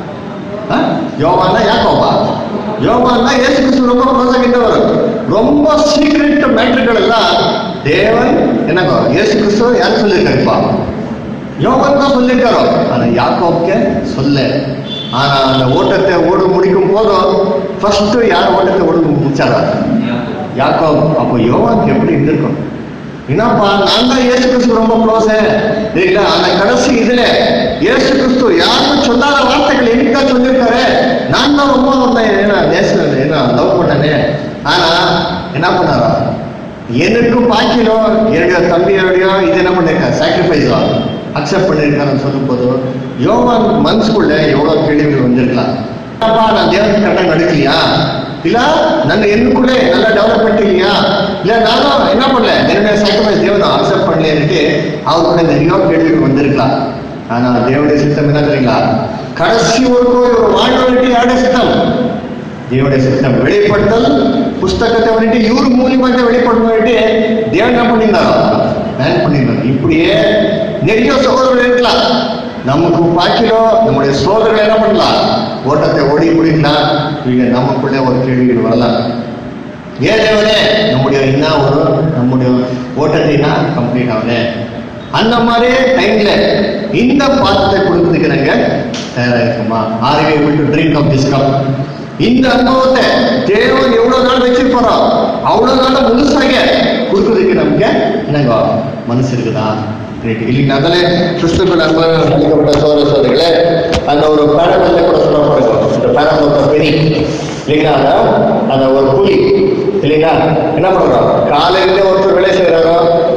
யோவானா யாக்கோபா யோவானா இயேசு கிறிஸ்து ரொம்ப க்ளோஸாகிட்டவர் ரொம்ப சீக்ரெட் மேட்டர்கள் எல்லாம் தேவன் என்னங்க இயேசு கிறிஸ்து யார் சொல்லியிருக்காருப்பா யோவான் தான் சொல்லியிருக்காரோ ஆனா யாக்கோப்க்கு சொல்ல ஆனா அந்த ஓட்டத்தை ஓட முடிக்கும் போதும் ஃபர்ஸ்ட் யார் ஓட்டத்தை ஓட முடிச்சாரா யாக்கோப் அப்போ யோவானுக்கு எப்படி இருந்திருக்கும் என்னப்பா நான் தான் இயேசு கிறிஸ்து ரொம்ப க்ளோஸ் இல்லைங்களா அந்த கடைசி இதுல இயேசு கிறிஸ்து யாருக்கும் சொல்லாத வார்த்தைகள் எனக்கா சொல்லியிருக்காரு நான் தான் ரொம்ப உன்னை என்ன நேசம் என்ன லவ் பண்ணனே ஆனா என்ன பண்ணாரா எனக்கு பாக்கிலோ என்னுடைய தம்பியோடைய இது என்ன பண்ணிருக்காரு சாக்ரிஃபைஸா அக்செப்ட் பண்ணிருக்காருன்னு சொல்லும் போது யோவான் மனசுக்குள்ள எவ்வளவு கேள்விகள் வந்திருக்கலாம் அப்பா நான் தேவனுக்கு கரெக்டாக நடிக்கலையா இல்ல ನನ್ನ ಎನ್ನುಕೂಡಲೇ நல்லா டெவலப்மெண்ட் இல்லையா இல்ல நானும் என்ன பண்ணல என்னுடைய சாக்ரிஃபைஸ் தேவனை அக்செப்ட் பண்ணலன்ட்டு அவர் கூட நிறைய கேள்விகள் வந்திருக்கலாம் ஆனா தேவனுடைய சித்தம் என்ன தெரியுங்களா கடைசி வரைக்கும் இவர் வாழ வேண்டிய யாருடைய சித்தம் தேவனுடைய சித்தம் வெளிப்படுத்தல் புஸ்தகத்தை வந்துட்டு இவர் மூலியமாக வெளிப்படணும் வேண்டி தேவன் என்ன பண்ணியிருந்தாரோ பிளான் பண்ணியிருந்தார் இப்படியே நிறைய சகோதரர்கள் இருக்கலாம் நமக்கு பாக்கிலோ நம்முடைய சோதரர்கள் என்ன பண்ணலாம் ஓட்டத்தை ஓடி முடிக்கலாம் இவங்க நமக்குள்ளே ஒரு கேள்விகள் வரலாம் ஏன் தேவனே நம்முடைய என்ன ஒரு நம்முடைய ஓட்டத்தை தான் கம்ப்ளீட் ஆகல அந்த மாதிரி டைம்ல இந்த பாத்திரத்தை கொடுக்கறதுக்கு நாங்க தயாரா இருக்குமா ஆர்வே விட்டு ட்ரிங்க் ஆஃப் திஸ் கப் இந்த அனுபவத்தை தேவன் எவ்வளவு நாள் வச்சிருப்பாரோ அவ்வளவு நாள் முழுசாக கொடுக்கறதுக்கு நமக்கு என்னங்க மனசு இருக்குதா ரைட் இல்லைங்க அதில் கிறிஸ்துக்கள் அளிக்கப்பட்ட சோதர சோதரிகளே அந்த ஒரு பேரமல்ல கூட சொல்லப்படுங்க இந்த பேரமல் பெரி இல்லைங்களா அதான் அந்த ஒரு கூலி இல்லைங்களா என்ன பண்றோம் காலையில ஒருத்தர் வேலை செய்யறாரோ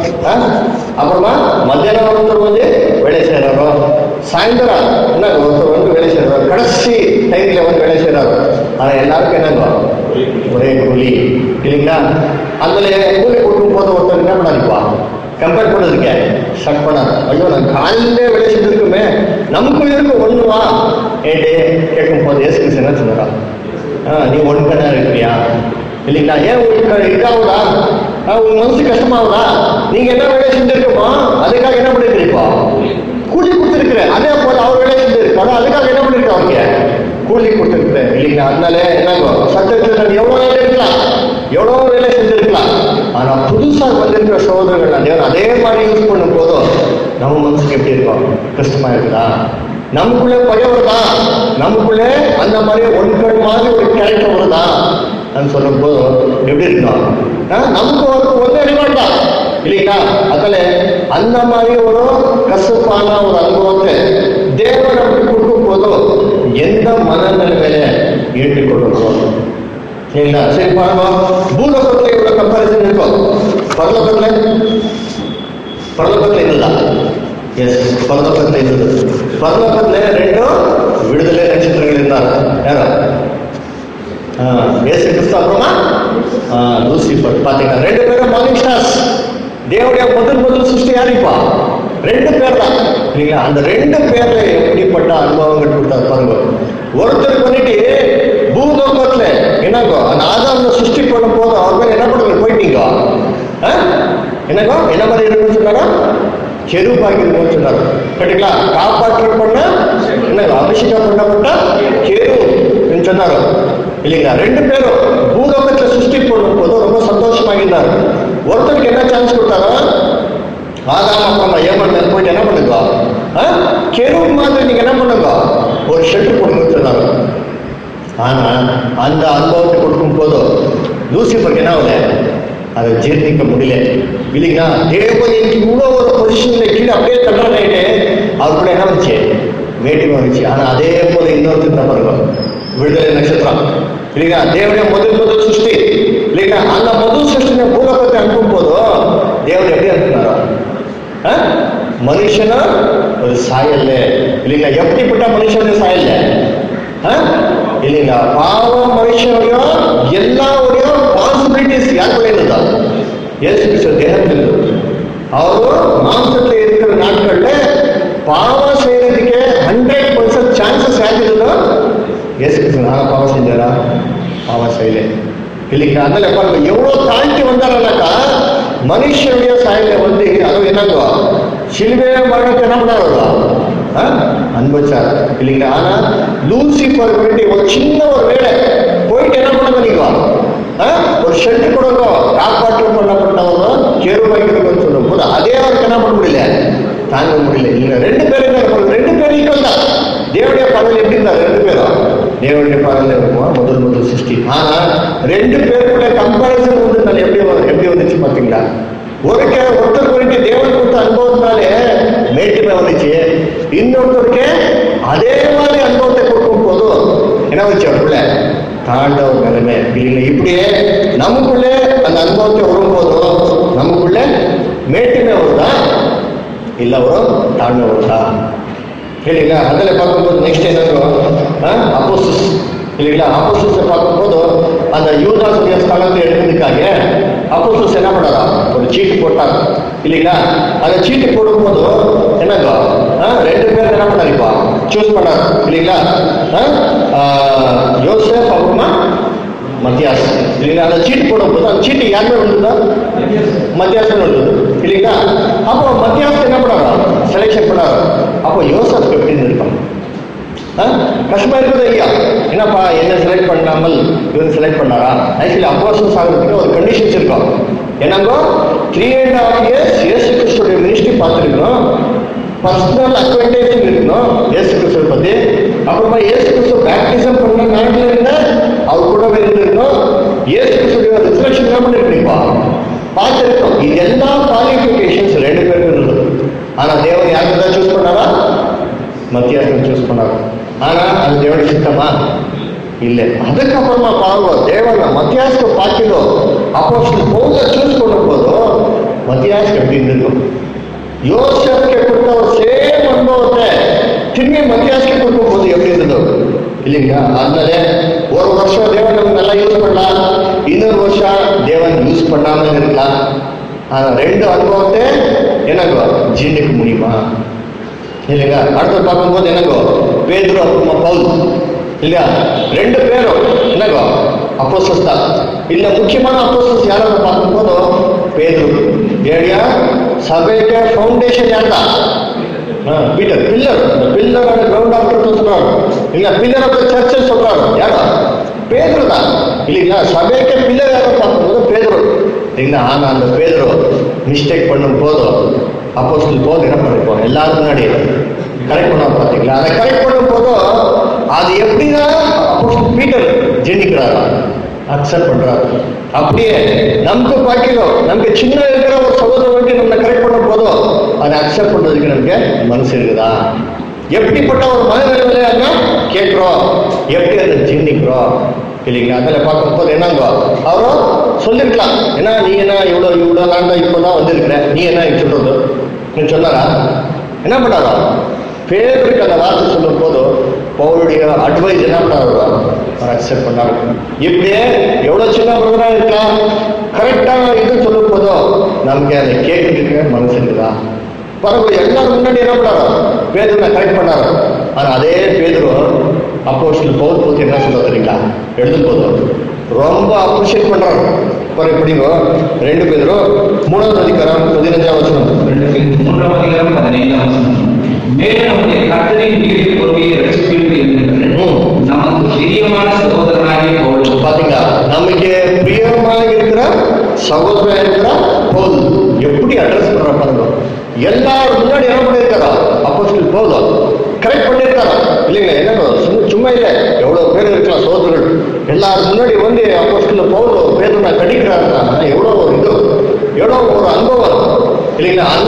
அப்புறமா மத்தியானம் ஒருத்தர் வந்து வேலை செய்யறாரோ சாயந்தரம் என்ன ஒருத்தர் வந்து வேலை செய்யறாரோ கடைசி டைம்ல வந்து வேலை செய்யறாரோ ஆனா எல்லாருக்கும் என்னங்க ஒரே கூலி இல்லைங்களா அதுல கூலி கொடுக்கும் போது ஒருத்தர் என்ன பண்ணாருப்பா கம்பேர் பண்ணதுக்கு ஷட் பண்ணார் ஐயோ நான் காலையிலே வேலை செஞ்சிருக்குமே நமக்கும் இருக்கு ஒண்ணுவா ஏட்டு கேட்கும் போது ஏசு கிறிஸ்து என்ன சொன்னாரா ஆ, நீ ஒன்றுக்கண்ணா இருக்கிறியா இல்லைங்களா ஏன் உங்களுக்கு இதாகுதா ஆ, உங்க மனசு கஷ்டமாகுதா நீங்க என்ன வேலை செஞ்சிருக்கோமா அதுக்காக என்ன பண்ணிருக்கிறீப்பா கூலி கொடுத்துருக்குற அதே போல அவர் வேலை செஞ்சிருக்காரு அதுக்காக என்ன பண்ணிருக்க அவருக்கு கூலி கொடுத்துருக்குறேன் இல்லைங்களா அதனால என்னங்கோ சட்டத்தில் நான் எவ்வளோ வேலை இருக்கலாம் எவ்வளோ வேலை செஞ்சிருக்கலாம் ஆனா புதுசா வந்திருக்கிற சோதரர்கள் தேவன் அதே மாதிரி யூஸ் பண்ணும் போதும் நம்ம மனசுக்கு எப்படி இருக்கும் கஷ்டமா இருக்குதா நமக்குள்ளே பயம் வருதா நமக்குள்ளே அந்த மாதிரி ஒன்கள் மாதிரி ஒரு கேரக்டர் வருதா நான் சொல்லும் போது எப்படி இருக்கும் ஆ, நமக்கு ஒரு ஒரே ரிவார்ட் தான் இல்லைங்களா அதில் அந்த மாதிரி ஒரு கசப்பான ஒரு அனுபவத்தை தேவன் நமக்கு கொடுக்கும் போதும் எந்த மனநிலைமையில ஏற்றுக்கொள்ளுறோம் சரிங்களா சரி பாருங்க பூலோகத்துல இவ்வளவு கம்பாரிசன் இருக்கும் பரலோகத்துல பரலோகத்துல இதுதான் எஸ் பரலோகத்துல இருந்தது பரலோகத்துல ரெண்டும் விடுதலை நட்சத்திரங்கள் இருந்தாங்க யாரா ஆ, இயேசு கிறிஸ்து அப்புறமா ஆ, லூசிபர் பாத்தீங்கன்னா ரெண்டு பேரும் மார்னிங் ஸ்டார்ஸ் தேவனுடைய முதல் முதல் சிருஷ்டி யாரிப்பா ரெண்டு பேர் தான் இல்லைங்களா அந்த ரெண்டு பேர்ல எப்படிப்பட்ட அனுபவங்கள் கொடுத்தாரு பாருங்க ஒருத்தர் பண்ணிட்டு பூலோகத்துல என்னங்கோ அந்த ஆதாரம் சிருஷ்டி பண்ணும் போது அவர் மேல என்ன பண்ணுங்க போயிட்டீங்க ஆ? என்னங்கோ என்ன மாதிரி இருக்குன்னு சொன்னாரா கெருபாக்கி இருக்குன்னு சொன்னாரு கேட்டீங்களா காப்பாற்றம் பண்ண என்னங்க அபிஷேகம் பண்ணப்பட்ட கெரு சொன்னாரு இல்லைங்களா ரெண்டு பேரும் பூலோகத்துல சிருஷ்டி பண்ணும் போது ரொம்ப சந்தோஷமாகிருந்தாரு ஒருத்தருக்கு என்ன சான்ஸ் கொடுத்தாரோ ஆதாம் அப்புறமா ஏமன் மேல போயிட்டு என்ன பண்ணுங்க கெரு மாதிரி நீங்க என்ன பண்ணுங்க ஒரு ஷெல்டர் போடுங்கன்னு சொன்னாரு ஆனா அந்த அனுபவத்தை கொடுக்கும் போது லூசிஃபருக்கு என்ன ஆகல அதை ஜீர்ணிக்க முடியல இல்லைங்களா தேவன் எனக்கு இவ்வளோ ஒரு பொசிஷன்ல கீழே அப்படியே தள்ளுறாங்க அவர் கூட என்ன வந்துச்சு வேட்டி வந்துச்சு ஆனா அதே போல இன்னொருத்தர் தான் பாருங்க விடுதலை நட்சத்திரம் இல்லைங்களா தேவனுடைய முதல் முதல் சிருஷ்டி இல்லைங்களா அந்த முதல் சிருஷ்டினை பூலோகத்தை அனுப்பும் போதும் தேவன் எப்படி அனுப்புனாரோ ஆ? மனுஷன ஒரு சாயல்ல இல்லைங்களா எப்படிப்பட்ட மனுஷனுடைய சாயல்ல ஆ? இல்லைங்களா பாவ மனுஷனுடைய எல்லாவுடைய பாசிபிலிட்டிஸ் யாருக்குள்ள இருந்தா இயேசு கிறிஸ்து தேகத்தில் இருந்தது. அவரு மாம்சத்துல இருக்கிற நாட்கள்ல பாவம் செய்யறதுக்கு ஹண்ட்ரட் பர்சன்ட் சான்சஸ் யாருக்கு இருந்தோ இயேசு கிறிஸ்து நாங்க பாவம் செஞ்சாரா பாவம் செய்யல இல்லைங்களா அதனால பாருங்க எவ்வளவு தாழ்த்தி வந்தாருனாக்கா மனுஷனுடைய சாயல வந்து அதுவும் என்னங்க சிலுவை மரணத்தை என்ன பண்ணாரு அனுபவிச்சார் இல்லைங்களா ஆனா லூசிஃபர் வேண்டி ஒரு சின்ன ஒரு வேலை போயிட்டு என்ன பண்ண பண்ணிக்குவா ஒரு ஷெட்டு கொடுங்க காப்பாற்று பண்ணப்பட்டவங்க கேருவாய்க்கு சொல்லும் போது அதே அவருக்கு என்ன பண்ண முடியல தாங்க முடியல இல்லைங்க ரெண்டு பேரும் என்ன இருப்பாங்க? ரெண்டு பேரும் ஈக்குவல் தான் தேவனுடைய பார்வையில் எப்படி இருந்தார் ரெண்டு பேரும் தேவனுடைய பார்வையில் இருக்குமா முதல் முதல் சிருஷ்டி ஆனா ரெண்டு பேருக்குள்ள கம்பாரிசன் வந்து நான் எப்படி வந்து- எப்படி வந்துச்சு பாத்தீங்களா ஒரு கே- ஒருத்தர் குறித்து தேவன் கொடுத்த அனுபவத்தினாலே மேட்டுமை வந்துச்சு இன்னொருத்தருக்கு அதே மாதிரி அனுபவத்தை கொடுக்கும் போதும் என்ன வச்சு அவருக்குள்ள தாண்ட ஒரு நிலைமை இல்லைங்க இப்படியே நமக்குள்ளே அந்த அனுபவத்தை வரும்போதும் நமக்குள்ள மேட்டுமை வருதா இல்ல ஒரு தாழ்மை வருதா இல்லைங்களா அதில் பார்க்கும்போது நெக்ஸ்ட் என்ன அப்போசிஸ் இல்லைங்களா அப்போசிஸை பார்க்கும்போது அந்த யூதாசுடைய ஸ்தலத்தை எடுக்கிறதுக்காக அப்போசிஸ் என்ன பண்ணாரா ஒரு சீட்டு போட்டார் இல்லைங்களா அந்த சீட்டு போடும்போது என்னங்க ஆ, ரெண்டு பேர் என்ன பண்ணாருப்பா சூஸ் பண்ணார் இல்லைங்களா ஆ, ஆ, யோசேப் அப்புறமா மத்தியாஸ் இல்லைங்களா அந்த சீட்டு போடும்போது அந்த சீட்டு யாருமே விழுந்ததா மத்தியாசம் விழுந்தது இல்லைங்களா அப்போ மத்தியாசம் என்ன பண்ணாரா செலெக்ஷன் பண்ணாரு அப்போ யோசப் எப்படி இருப்பான் ஆ? கஷ்டமா இருக்குது ஐயா என்னப்பா என்ன செலக்ட் பண்ணாமல் இவன் செலக்ட் பண்ணாரா ஆக்சுவலி அப்போசன்ஸ் ஆகிறதுக்கு ஒரு கண்டிஷன்ஸ் இருக்கும் என்னங்கோ த்ரீ அண்ட் ஹாஃப் இயர்ஸ் இயேசு கிறிஸ்துடைய மினிஸ்ட்ரி பார்த்துருக்கணும் பர்சனல் அக்வெண்டேஷன் இருக்கணும் இயேசு கிறிஸ்துவை பத்தி அப்புறமா இயேசு கிறிஸ்து பேப்டிசம் பண்ண நாட்டில் இருந்த அவர் கூடவே இருந்திருக்கணும் இயேசு கிறிஸ்துடைய ரிசர்வேஷன் என்ன பண்ணிருக்கீங்கப்பா பார்த்துருக்கோம் இது எல்லா குவாலிஃபிகேஷன்ஸ் ரெண்டு பேருக்கும் இருந்தது ஆனா தேவன் யாருக்கு தான் சூஸ் பண்ணாரா மத்தியாசம் சூஸ் பண்ணாரு ஆனா அது தேவனுடைய சித்தமா இல்ல அதுக்கப்புறமா பாருங்க தேவன் மத்தியாசத்தை பார்க்கிறோம் அப்போ பவுல சூஸ் பண்ணும் போதும் மத்தியாசம் எப்படி இருந்திருக்கும் யோசப்க்கு கொடுத்த ஒரு சேம் அனுபவத்தை திரும்பி மத்தியாசத்துக்கு கொடுக்கும் போது எப்படி இருந்தது இல்லைங்களா அதனால ஒரு வருஷம் தேவன் நமக்கு நல்லா யூஸ் பண்ணலாம் இன்னொரு வருஷம் தேவன் யூஸ் பண்ணாம இருக்கலாம் ஆனா ரெண்டு அனுபவத்தை என்னங்கோ ஜீர்ணிக்க முடியுமா இல்லைங்க அடுத்து பார்க்கும்போது என்னங்கோ பேதுரு அப்புறமா பவுல் இல்லையா ரெண்டு பேரும் என்னங்கோ அப்போசஸ் தான் இல்ல முக்கியமான அப்போசஸ் யாராவது பார்க்கும்போது பேதுரு ஏடியா சபைக்கு ஃபவுண்டேஷன் யாருதா பீட்டர் பில்லர் இந்த பில்லர் அண்ட் கிரவுண்ட் ஆஃப் சொல்றாரு இல்ல பில்லர் ஆஃப் சர்ச் சொல்றாரு யாரா பேதுரு தான் இல்லைங்களா சபைக்கு பில்லர் யாரோ பார்க்கும்போது பேதுரு இல்லைங்களா ஆனா அந்த பேதுரு மிஸ்டேக் பண்ணும் போதும் அப்போஸ்தலர் போது என்ன பண்ணிருப்போம் எல்லாரும் முன்னாடி கரெக்ட் பண்ண பார்த்தீங்களா அதை கரெக்ட் பண்ணும் போதும் அது எப்படிதான் அப்போஸ்தலர் பீட்டர் ஜெனிக்கிறாரா அக்செப்ட் பண்றாரு அப்படியே நமக்கு பாக்கிலோ நமக்கு சின்ன இருக்கிற ஒரு சகோதரர் வந்து நம்ம கரெக்ட் பண்ணும் போதும் அதை அக்செப்ட் பண்றதுக்கு நமக்கு மனசு இருக்குதா எப்படிப்பட்ட ஒரு மனநிலையில கேட்கிறோம் எப்படி அதை ஜீர்ணிக்கிறோம் இல்லைங்களா அதில் பார்க்கும்போது என்னங்க அவரும் சொல்லிருக்கலாம் ஏன்னா நீ என்ன இவ்வளோ இவ்வளோ நான் தான் இப்போ தான் வந்திருக்கிற நீ என்ன இது சொல்றது நீ சொன்னாரா என்ன பண்ணாரா பேருக்கு அந்த வார்த்தை சொல்லும் போது பவுலுடைய அட்வைஸ் என்ன பண்ணாரு அவர் அக்செப்ட் பண்ணாரு இப்படியே எவ்வளோ சின்ன பிரதரா இருக்கலாம் கரெக்டான இது சொல்லும் போதோ நமக்கு அதை கேட்கறதுக்கு மனசு இருக்குதா பரவாயில்ல எல்லாரும் முன்னாடி என்ன பண்ணாரோ பேதுருவை கரெக்ட் பண்ணாரு ஆனா அதே பேதுரு அப்போ பவுல் போது என்ன சொல்ல தெரியுங்களா எழுதும் போதும் ரொம்ப அப்ரிஷியேட் பண்றாரு பாரு எப்படிங்கோ ரெண்டு பேரும் மூணாவது அதிகாரம் பதினஞ்சாம் வசனம் ரெண்டு பேர் மூன்றாம் அதிகாரம் பதினைந்தாம் வசனம். மேலும் நம்முடைய கர்த்தரின் நீதி பொறுமையை ரட்சிப்பிற்கு இருக்கின்ற ம். நமக்கு பிரியமான சகோதரனாகிய பவுல் பாத்தீங்களா நமக்கு பிரியமா இருக்கிற சகோதரன் இருக்கிற போல் எப்படி அட்ரஸ் பண்ற பாருங்க எல்லாரும் முன்னாடி என்ன பண்ணிருக்காரா அப்போஸ்தலர் போதும் கரெக்ட் பண்ணிருக்காரா இல்லைங்களா என்ன சும்மா சும்மா இல்ல எவ்வளவு பேர் இருக்கலாம் சகோதரர்கள் எல்லாரும் முன்னாடி வந்து அப்போஸ்தலர் பவுல் பேர் நான் கடிக்கிறாருன்னா எவ்வளவு ஒரு இது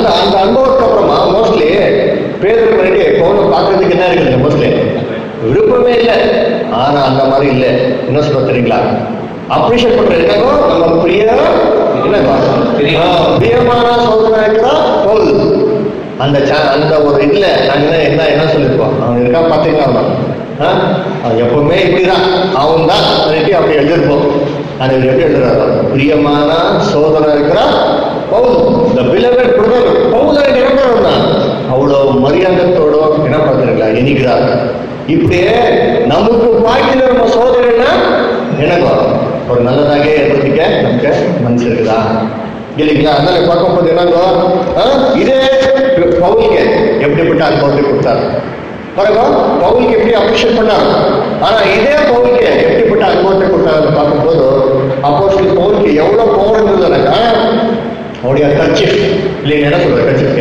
அந்த அந்த அனுபவத்துக்கு அப்புறமா மோஸ்ட்லி பேருக்கு முன்னாடி பவுனை பார்க்கறதுக்கு என்ன இருக்குது மோஸ்ட்லி விருப்பமே இல்லை ஆனா அந்த மாதிரி இல்லை என்ன சொல்ல தெரியுங்களா அப்ரிஷியேட் பண்ற என்னங்கோ நம்ம பிரிய என்னங்கோ ஆ, பிரியமான சோதனை இருக்கிறா பவுல் அந்த சா- அந்த ஒரு இதுல நாங்க என்ன என்ன என்ன சொல்லியிருப்போம் அவன் இருக்கா பாத்தீங்களா அவன் ஆ? அவன் எப்பவுமே இப்படிதான் அவன் தான் அப்படி எழுதியிருப்போம் அது இவர் எப்படி எழுதுறாரு பிரியமான சோதனை இருக்கிறா பவுல் இந்த பிலவட் பிரதர் பவுல நிரம்பரம் தான் அவ்வளவு மரியாதத்தோட என்ன பார்த்துருக்கா எண்ணிக்கிறார் இப்படியே நமக்கு பாக்கில நம்ம சோதனைன்னா எனக்கு ஒரு நல்லதாக ஏற்படுத்திக்க நமக்கு மனசு இருக்குதா இல்லைங்களா அதனால பார்க்கும்போது என்னங்கோ ஆ, இதே பவுலுக்கு எப்படிப்பட்ட அனுபவத்தை கொடுத்தாரு பாருங்க பவுலுக்கு எப்படி அப்ரிஷியேட் பண்ணாரு ஆனா இதே பவுலுக்கு எப்படிப்பட்ட அனுபவத்தை கொடுத்தாரு பார்க்கும்போது அப்போ பவுலுக்கு எவ்வளவு பவர் இருந்ததுனாக்கா அவருடைய கட்சிஃப் இல்லைங்க என்ன சொல்ற கட்சிஃப்க்கு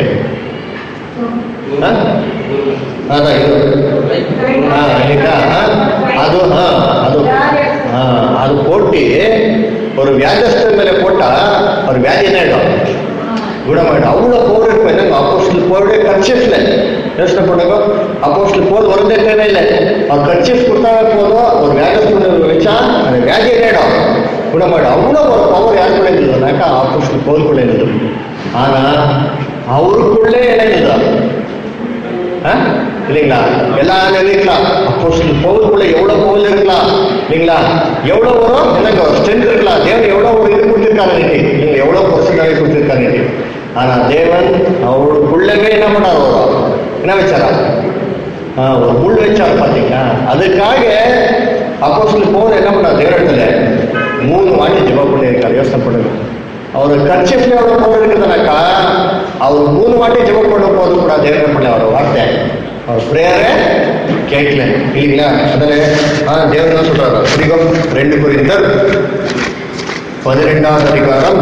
ஆ? அதான் இது ஆ, இல்லைங்களா ஆ, அது ஆ, அது ஆ, அது போட்டு ஒரு வியாஜஸ்தர் மேல போட்டா ஒரு வியாதி என்ன ஆயிடும் குணமாயிடும் அவ்வளவு போர் இருக்கும் என்னங்க அப்போஸ்டல் போருடைய கட்சிஃப்ல யோசனை பண்ணுங்க அப்போஸ்டல் போர் வரதே தேவையில்லை அவர் கட்சிஃப் கொடுத்தா போதும் ஒரு வியாஜஸ்தர் வச்சா அந்த வியாதி என்ன ஆயிடும் குணமாயிடும் அவ்வளவு ஒரு பவர் யாருக்குள்ள இருந்ததுனாக்கா அப்போஸ்டல் போருக்குள்ள இருந்தது ஆனா அவருக்குள்ளே என்ன இருந்தது ஆ? இல்லைங்களா எல்லாரும் இருக்கலாம் அப்போ பவுலுக்குள்ள எவ்வளவு பவுல் இருக்கலாம் இல்லைங்களா எவ்வளவு வரும் என்னங்க ஸ்ட்ரென்த் இருக்கலாம் தேவன் எவ்வளவு ஒரு இது கொடுத்திருக்காரு இன்னைக்கு நீங்க எவ்வளவு பர்சன்டாக கொடுத்திருக்காரு இன்னைக்கு ஆனா தேவன் அவருக்குள்ளவே என்ன பண்ணார் வரும் என்ன வச்சாரா ஆ, ஒரு முள் வச்சார் பாத்தீங்களா அதுக்காக அப்போ சொல்லி போற என்ன பண்ணார் தேவனிடத்துல மூணு வாட்டி ஜெபம் பண்ணியிருக்காரு யோசனை பண்ணுங்க அவர் கட்சிஃப்ல எவ்வளவு போர் இருக்குதுனாக்கா அவர் மூணு வாட்டி ஜெபம் பண்ண போது கூட தேவன் என்ன பண்ணல அவர் வார்த்தை அவர் பிரேயரை கேட்கல இல்லைங்களா அதனால ஆ தேவன் என்ன சொல்றாரு புரிகம் ரெண்டு குறிந்தர் பதிரெண்டாவது அதிகாரம்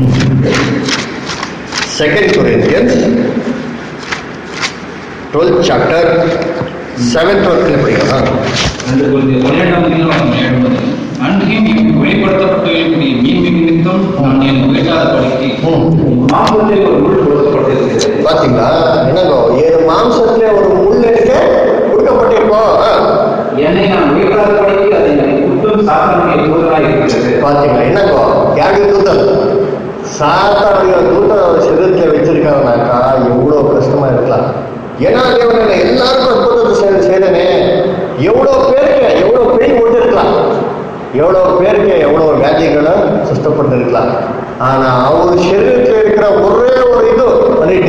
second Corinthians twelfth chapter seventh வர்க்கில் படிக்கலாம் ரெண்டு குழந்தை பன்னிரெண்டாம் அதிகாரம் ஏழு அன்றையும் எனக்கு வெளிப்படுத்தப்பட்டவர்களுடைய மீன்மை நிமித்தம் நான் என் உயர்த்தாத படிக்கு ம். மாம்பழத்தில் ஒரு முள் கொடுக்கப்பட்டிருக்கிறது பாத்தீங்களா என்னங்கோ ஏழு மாம்சத்துல ஒரு முள் இருக்க கொடுக்கப்பட்டிருக்கோம் ஆ. என்னை நான் உயர்த்தாத படிக்கு அதை எனக்கு குற்றம் சாத்தானுடைய தூதராக இருக்கிறது பாத்தீங்களா என்னங்கோ யாருடைய தூதர் சாத்தானுடைய தூதர் அவர் சிதத்துல வச்சிருக்காருனாக்கா எவ்வளவு கஷ்டமா இருக்கலாம் ஏன்னா தேவன் எல்லாருக்கும் அற்புதத்தை செய்த செய்தனே எவ்வளவு பேருக்கு எவ்வளவு பெயின் ஓட்டிருக்கலாம் எவ்வளவு பேருக்கு எவ்வளவு வியாதிகளை சுத்தப்பட்டு இருக்கலாம் ஆனா அவர் சரீரத்தில் இருக்கிற ஒரே ஒரு இது பண்ணிட்டு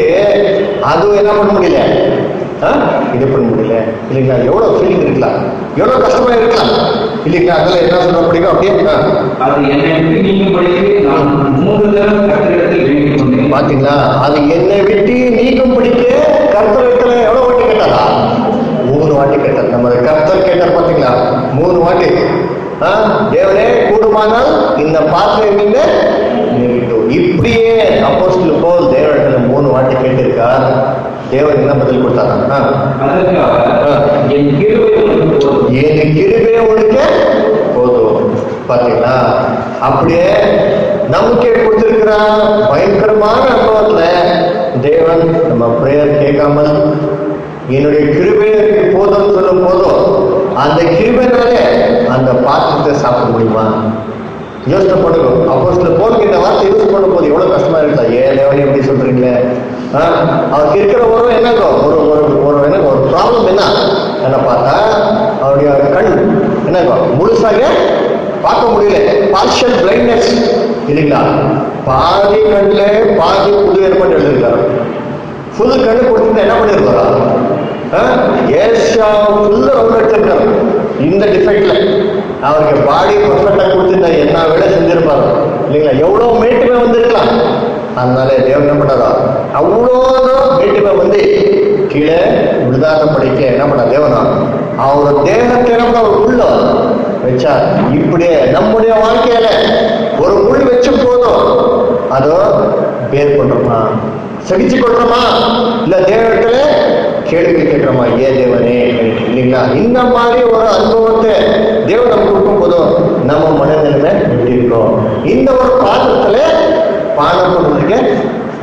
அது என்ன பண்ண முடியல ஆ? இது பண்ண முடியல இல்லைங்களா எவ்வளவு ஃபீலிங் இருக்கலாம் எவ்வளவு கஷ்டமா இருக்கலாம் இல்லைங்களா அதெல்லாம் என்ன சொல்ல முடியும் அப்படியே ஆ. அது என்னை விட்டு நீங்கும் படிக்கு நான் மூன்று தரம் கத்திரிடத்தில் வேண்டிக் கொண்டேன் பாத்தீங்களா அது என்னை விட்டு நீக்கும் பிடிக்க கர்த்தரத்துல எவ்வளவு வாட்டி கேட்டாரா மூணு வாட்டி கேட்டார் நம்ம கர்த்தர் கேட்டார் பாத்தீங்களா மூணு வாட்டி ஆ, தேவனே கூடுமானால் இந்த பாத்திரம் நீங்க நீக்கிட்டோம். இப்படியே அப்போஸ்தலர் போல் தேவனிடத்துல மூணு வாட்டி கேட்டிருக்கார் தேவன் என்ன பதில் கொடுத்தாரா ஆ. அதற்காக என் கிருபை உனக்கு போதும் ஏழு கிருபே உனக்கு போதும் பாத்தீங்களா அப்படியே நமக்கே கொடுத்திருக்கிற பயங்கரமான அனுபவத்துல தேவன் நம்ம பிரேயர் கேட்காமல் என்னுடைய கிருபை எனக்கு போதும் சொல்லும் போதும் அந்த கிருபைனாலே அந்த பாத்திரத்தை சாப்பிட முடியுமா யோசனை பண்ணுங்க அப்போ சில போனுக்கு இந்த வார்த்தை யூஸ் பண்ணும்போது எவ்வளவு கஷ்டமா இருக்கா ஏன் லேவன் எப்படி சொல்றீங்களே ஆ? அவருக்கு இருக்கிற ஒரு என்னங்க ஒரு ஒரு ஒரு என்ன ஒரு ப்ராப்ளம் என்ன என்ன பார்த்தா அவருடைய கண் என்னங்க முழுசாக பார்க்க முடியல பார்ஷியல் பிளைண்ட்னஸ் இல்லைங்களா பாதி கண்ணுல பாதி புது ஏற்பாடு எழுதியிருக்காரு ஃபுல் கண்ணு கொடுத்துட்டு என்ன பண்ணிருப்பாரா ஏசியா ஃபுல்லு ரவுண்ட் அடிச்சிருக்காரு இந்த டிஃபெக்ட்ல அவருக்கு பாடி பர்ஃபெக்டா கொடுத்துட்டா என்ன விட செஞ்சிருப்பாரு இல்லைங்களா எவ்வளவு மேட்டுமே வந்திருக்கலாம் அதனால தேவன் என்ன பண்ணாரா அவ்வளோ மேட்டுமே வந்து கீழே விழுதாத படிக்க என்ன பண்ண தேவனா அவர் தேகத்தை என்ன பண்ண ஒரு உள்ள வச்சார் இப்படியே நம்முடைய வாழ்க்கையில ஒரு முள் வச்ச போதும் அதோ பேர் பண்றோமா சகிச்சு கொள்றோமா இல்ல தேவத்துல கேள்வி கேட்கிறோமா ஏ தேவனே இல்லைங்களா இந்த மாதிரி ஒரு அனுபவத்தை தேவன் நமக்கு கொடுக்கும் போதும் நம்ம மனநிலைமை எப்படி இருக்கோம் இந்த ஒரு பாத்திரத்துல பானம் பண்ணுறதுக்கு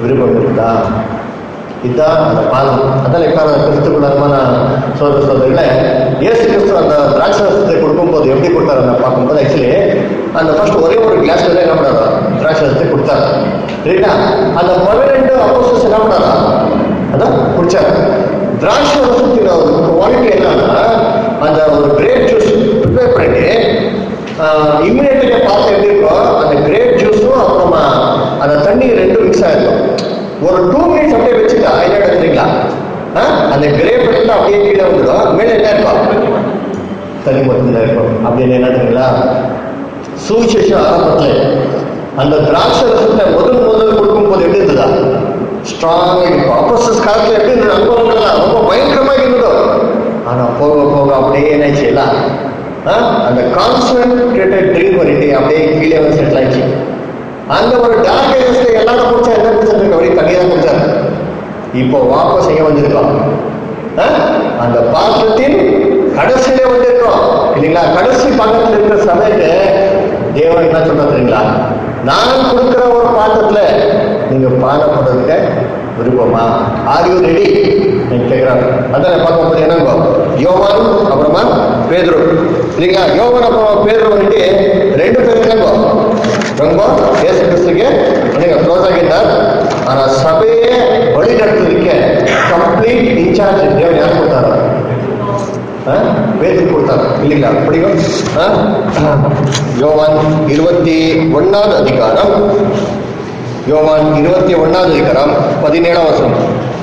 விருப்பம் இருக்குதா இதுதான் அந்த பாதம் அதான் இப்போ கிறிஸ்துக்குள்ளமான சோதர சோதரிகளை இயேசு கிறிஸ்து அந்த திராட்சரசத்தை கொடுக்கும்போது எப்படி கொடுத்தாரு அந்த பார்க்கும்போது ஆக்சுவலி அந்த ஃபர்ஸ்ட் ஒரே ஒரு கிளாஸ்ல என்ன பண்ணாரா திராட்சரசத்தை கொடுத்தாரு சரிங்களா அந்த பன்னிரெண்டு அப்போசஸ் என்ன பண்ணாரா அதான் குடிச்சாரு திராட்சை ரசத்தின் குவாலிட்டி என்னன்னா அந்த ஒரு கிரேப் ஜூஸ் ப்ரிப்பேர் பண்ணி இம்மிடியேட்டாக பார்த்து எப்படி இருக்கோ அந்த கிரேப் ஜூஸும் அப்புறமா அந்த தண்ணி ரெண்டும் மிக்ஸ் ஆயிருக்கும் ஒரு டூ மினிட்ஸ் அப்படியே வச்சுட்டா என்ன எடுத்துறீங்களா அந்த கிரேப் எடுத்து அப்படியே கீழே வந்துடும் மேலே என்ன இருக்கும் தண்ணி மட்டும்தான் இருக்கும் அப்படின்னு என்ன தெரியுங்களா சுவிசேஷம் ஆரம்பத்தில் அந்த திராட்சை ரசத்தை முதல் முதல் கொடுக்கும்போது எப்படி இருந்ததா ஸ்ட்ராங் இருக்கும் அப்போசஸ் காலத்தில் எப்படி இருந்தது அனுபவங்கள்லாம் ரொம்ப பயங்கரமாக இருந்தது ஆனால் போக போக அப்படியே என்னாச்சு எல்லாம் ஆ? அந்த கான்சன்ட்ரேட்டட் ட்ரிங்க் பண்ணிட்டு அப்படியே கீழே வந்து செட்டில் ஆயிடுச்சு அந்த ஒரு டார்க் ஏஜஸ்ல எல்லாரும் குடிச்சா என்ன குடிச்சிருக்க அப்படி தண்ணி தான் குடிச்சாரு இப்போ வாபஸ் செய்ய வந்திருக்கோம் ஆ? அந்த பாத்திரத்தின் கடைசியிலே வந்திருக்கோம் இல்லைங்களா கடைசி பாத்திரத்தில் இருக்கிற சமயத்து தேவன் என்ன சொன்னா தெரியுங்களா நான் கொடுக்கிற ஒரு பாத்திரத்துல நீங்க பாடப்படுறதுக்கு விருப்பமா ஆர் யூ ரெடி நீங்க கேட்கிறாங்க அதான் பார்க்கும்போது என்னங்கோ யோவான் அப்புறமா பேதுரு இல்லைங்களா யோவான் அப்புறம் பேதுரு வந்துட்டு ரெண்டு பேரும் என்னங்கோ ரொம்ப இயேசு கிறிஸ்துக்கு நீங்க க்ளோஸ் ಆಗಿದ್ದಾರೆ ஆனா சபையே வழி நடத்துறதுக்கு ಕಂಪ್ಲೀಟ್ ಇನ್ಚಾರ್ಜ್ ದೇವ್ರು ಯಾರು ಕೊಡ್ತಾರ பேருக்கு கொடுத்தாங்க இல்லைங்களா படிக்கும் ஆ? யோவான் இருபத்தி ஒன்னாவது அதிகாரம் யோவான் இருபத்தி ஒன்னாவது அதிகாரம் பதினேழாம் வசனம்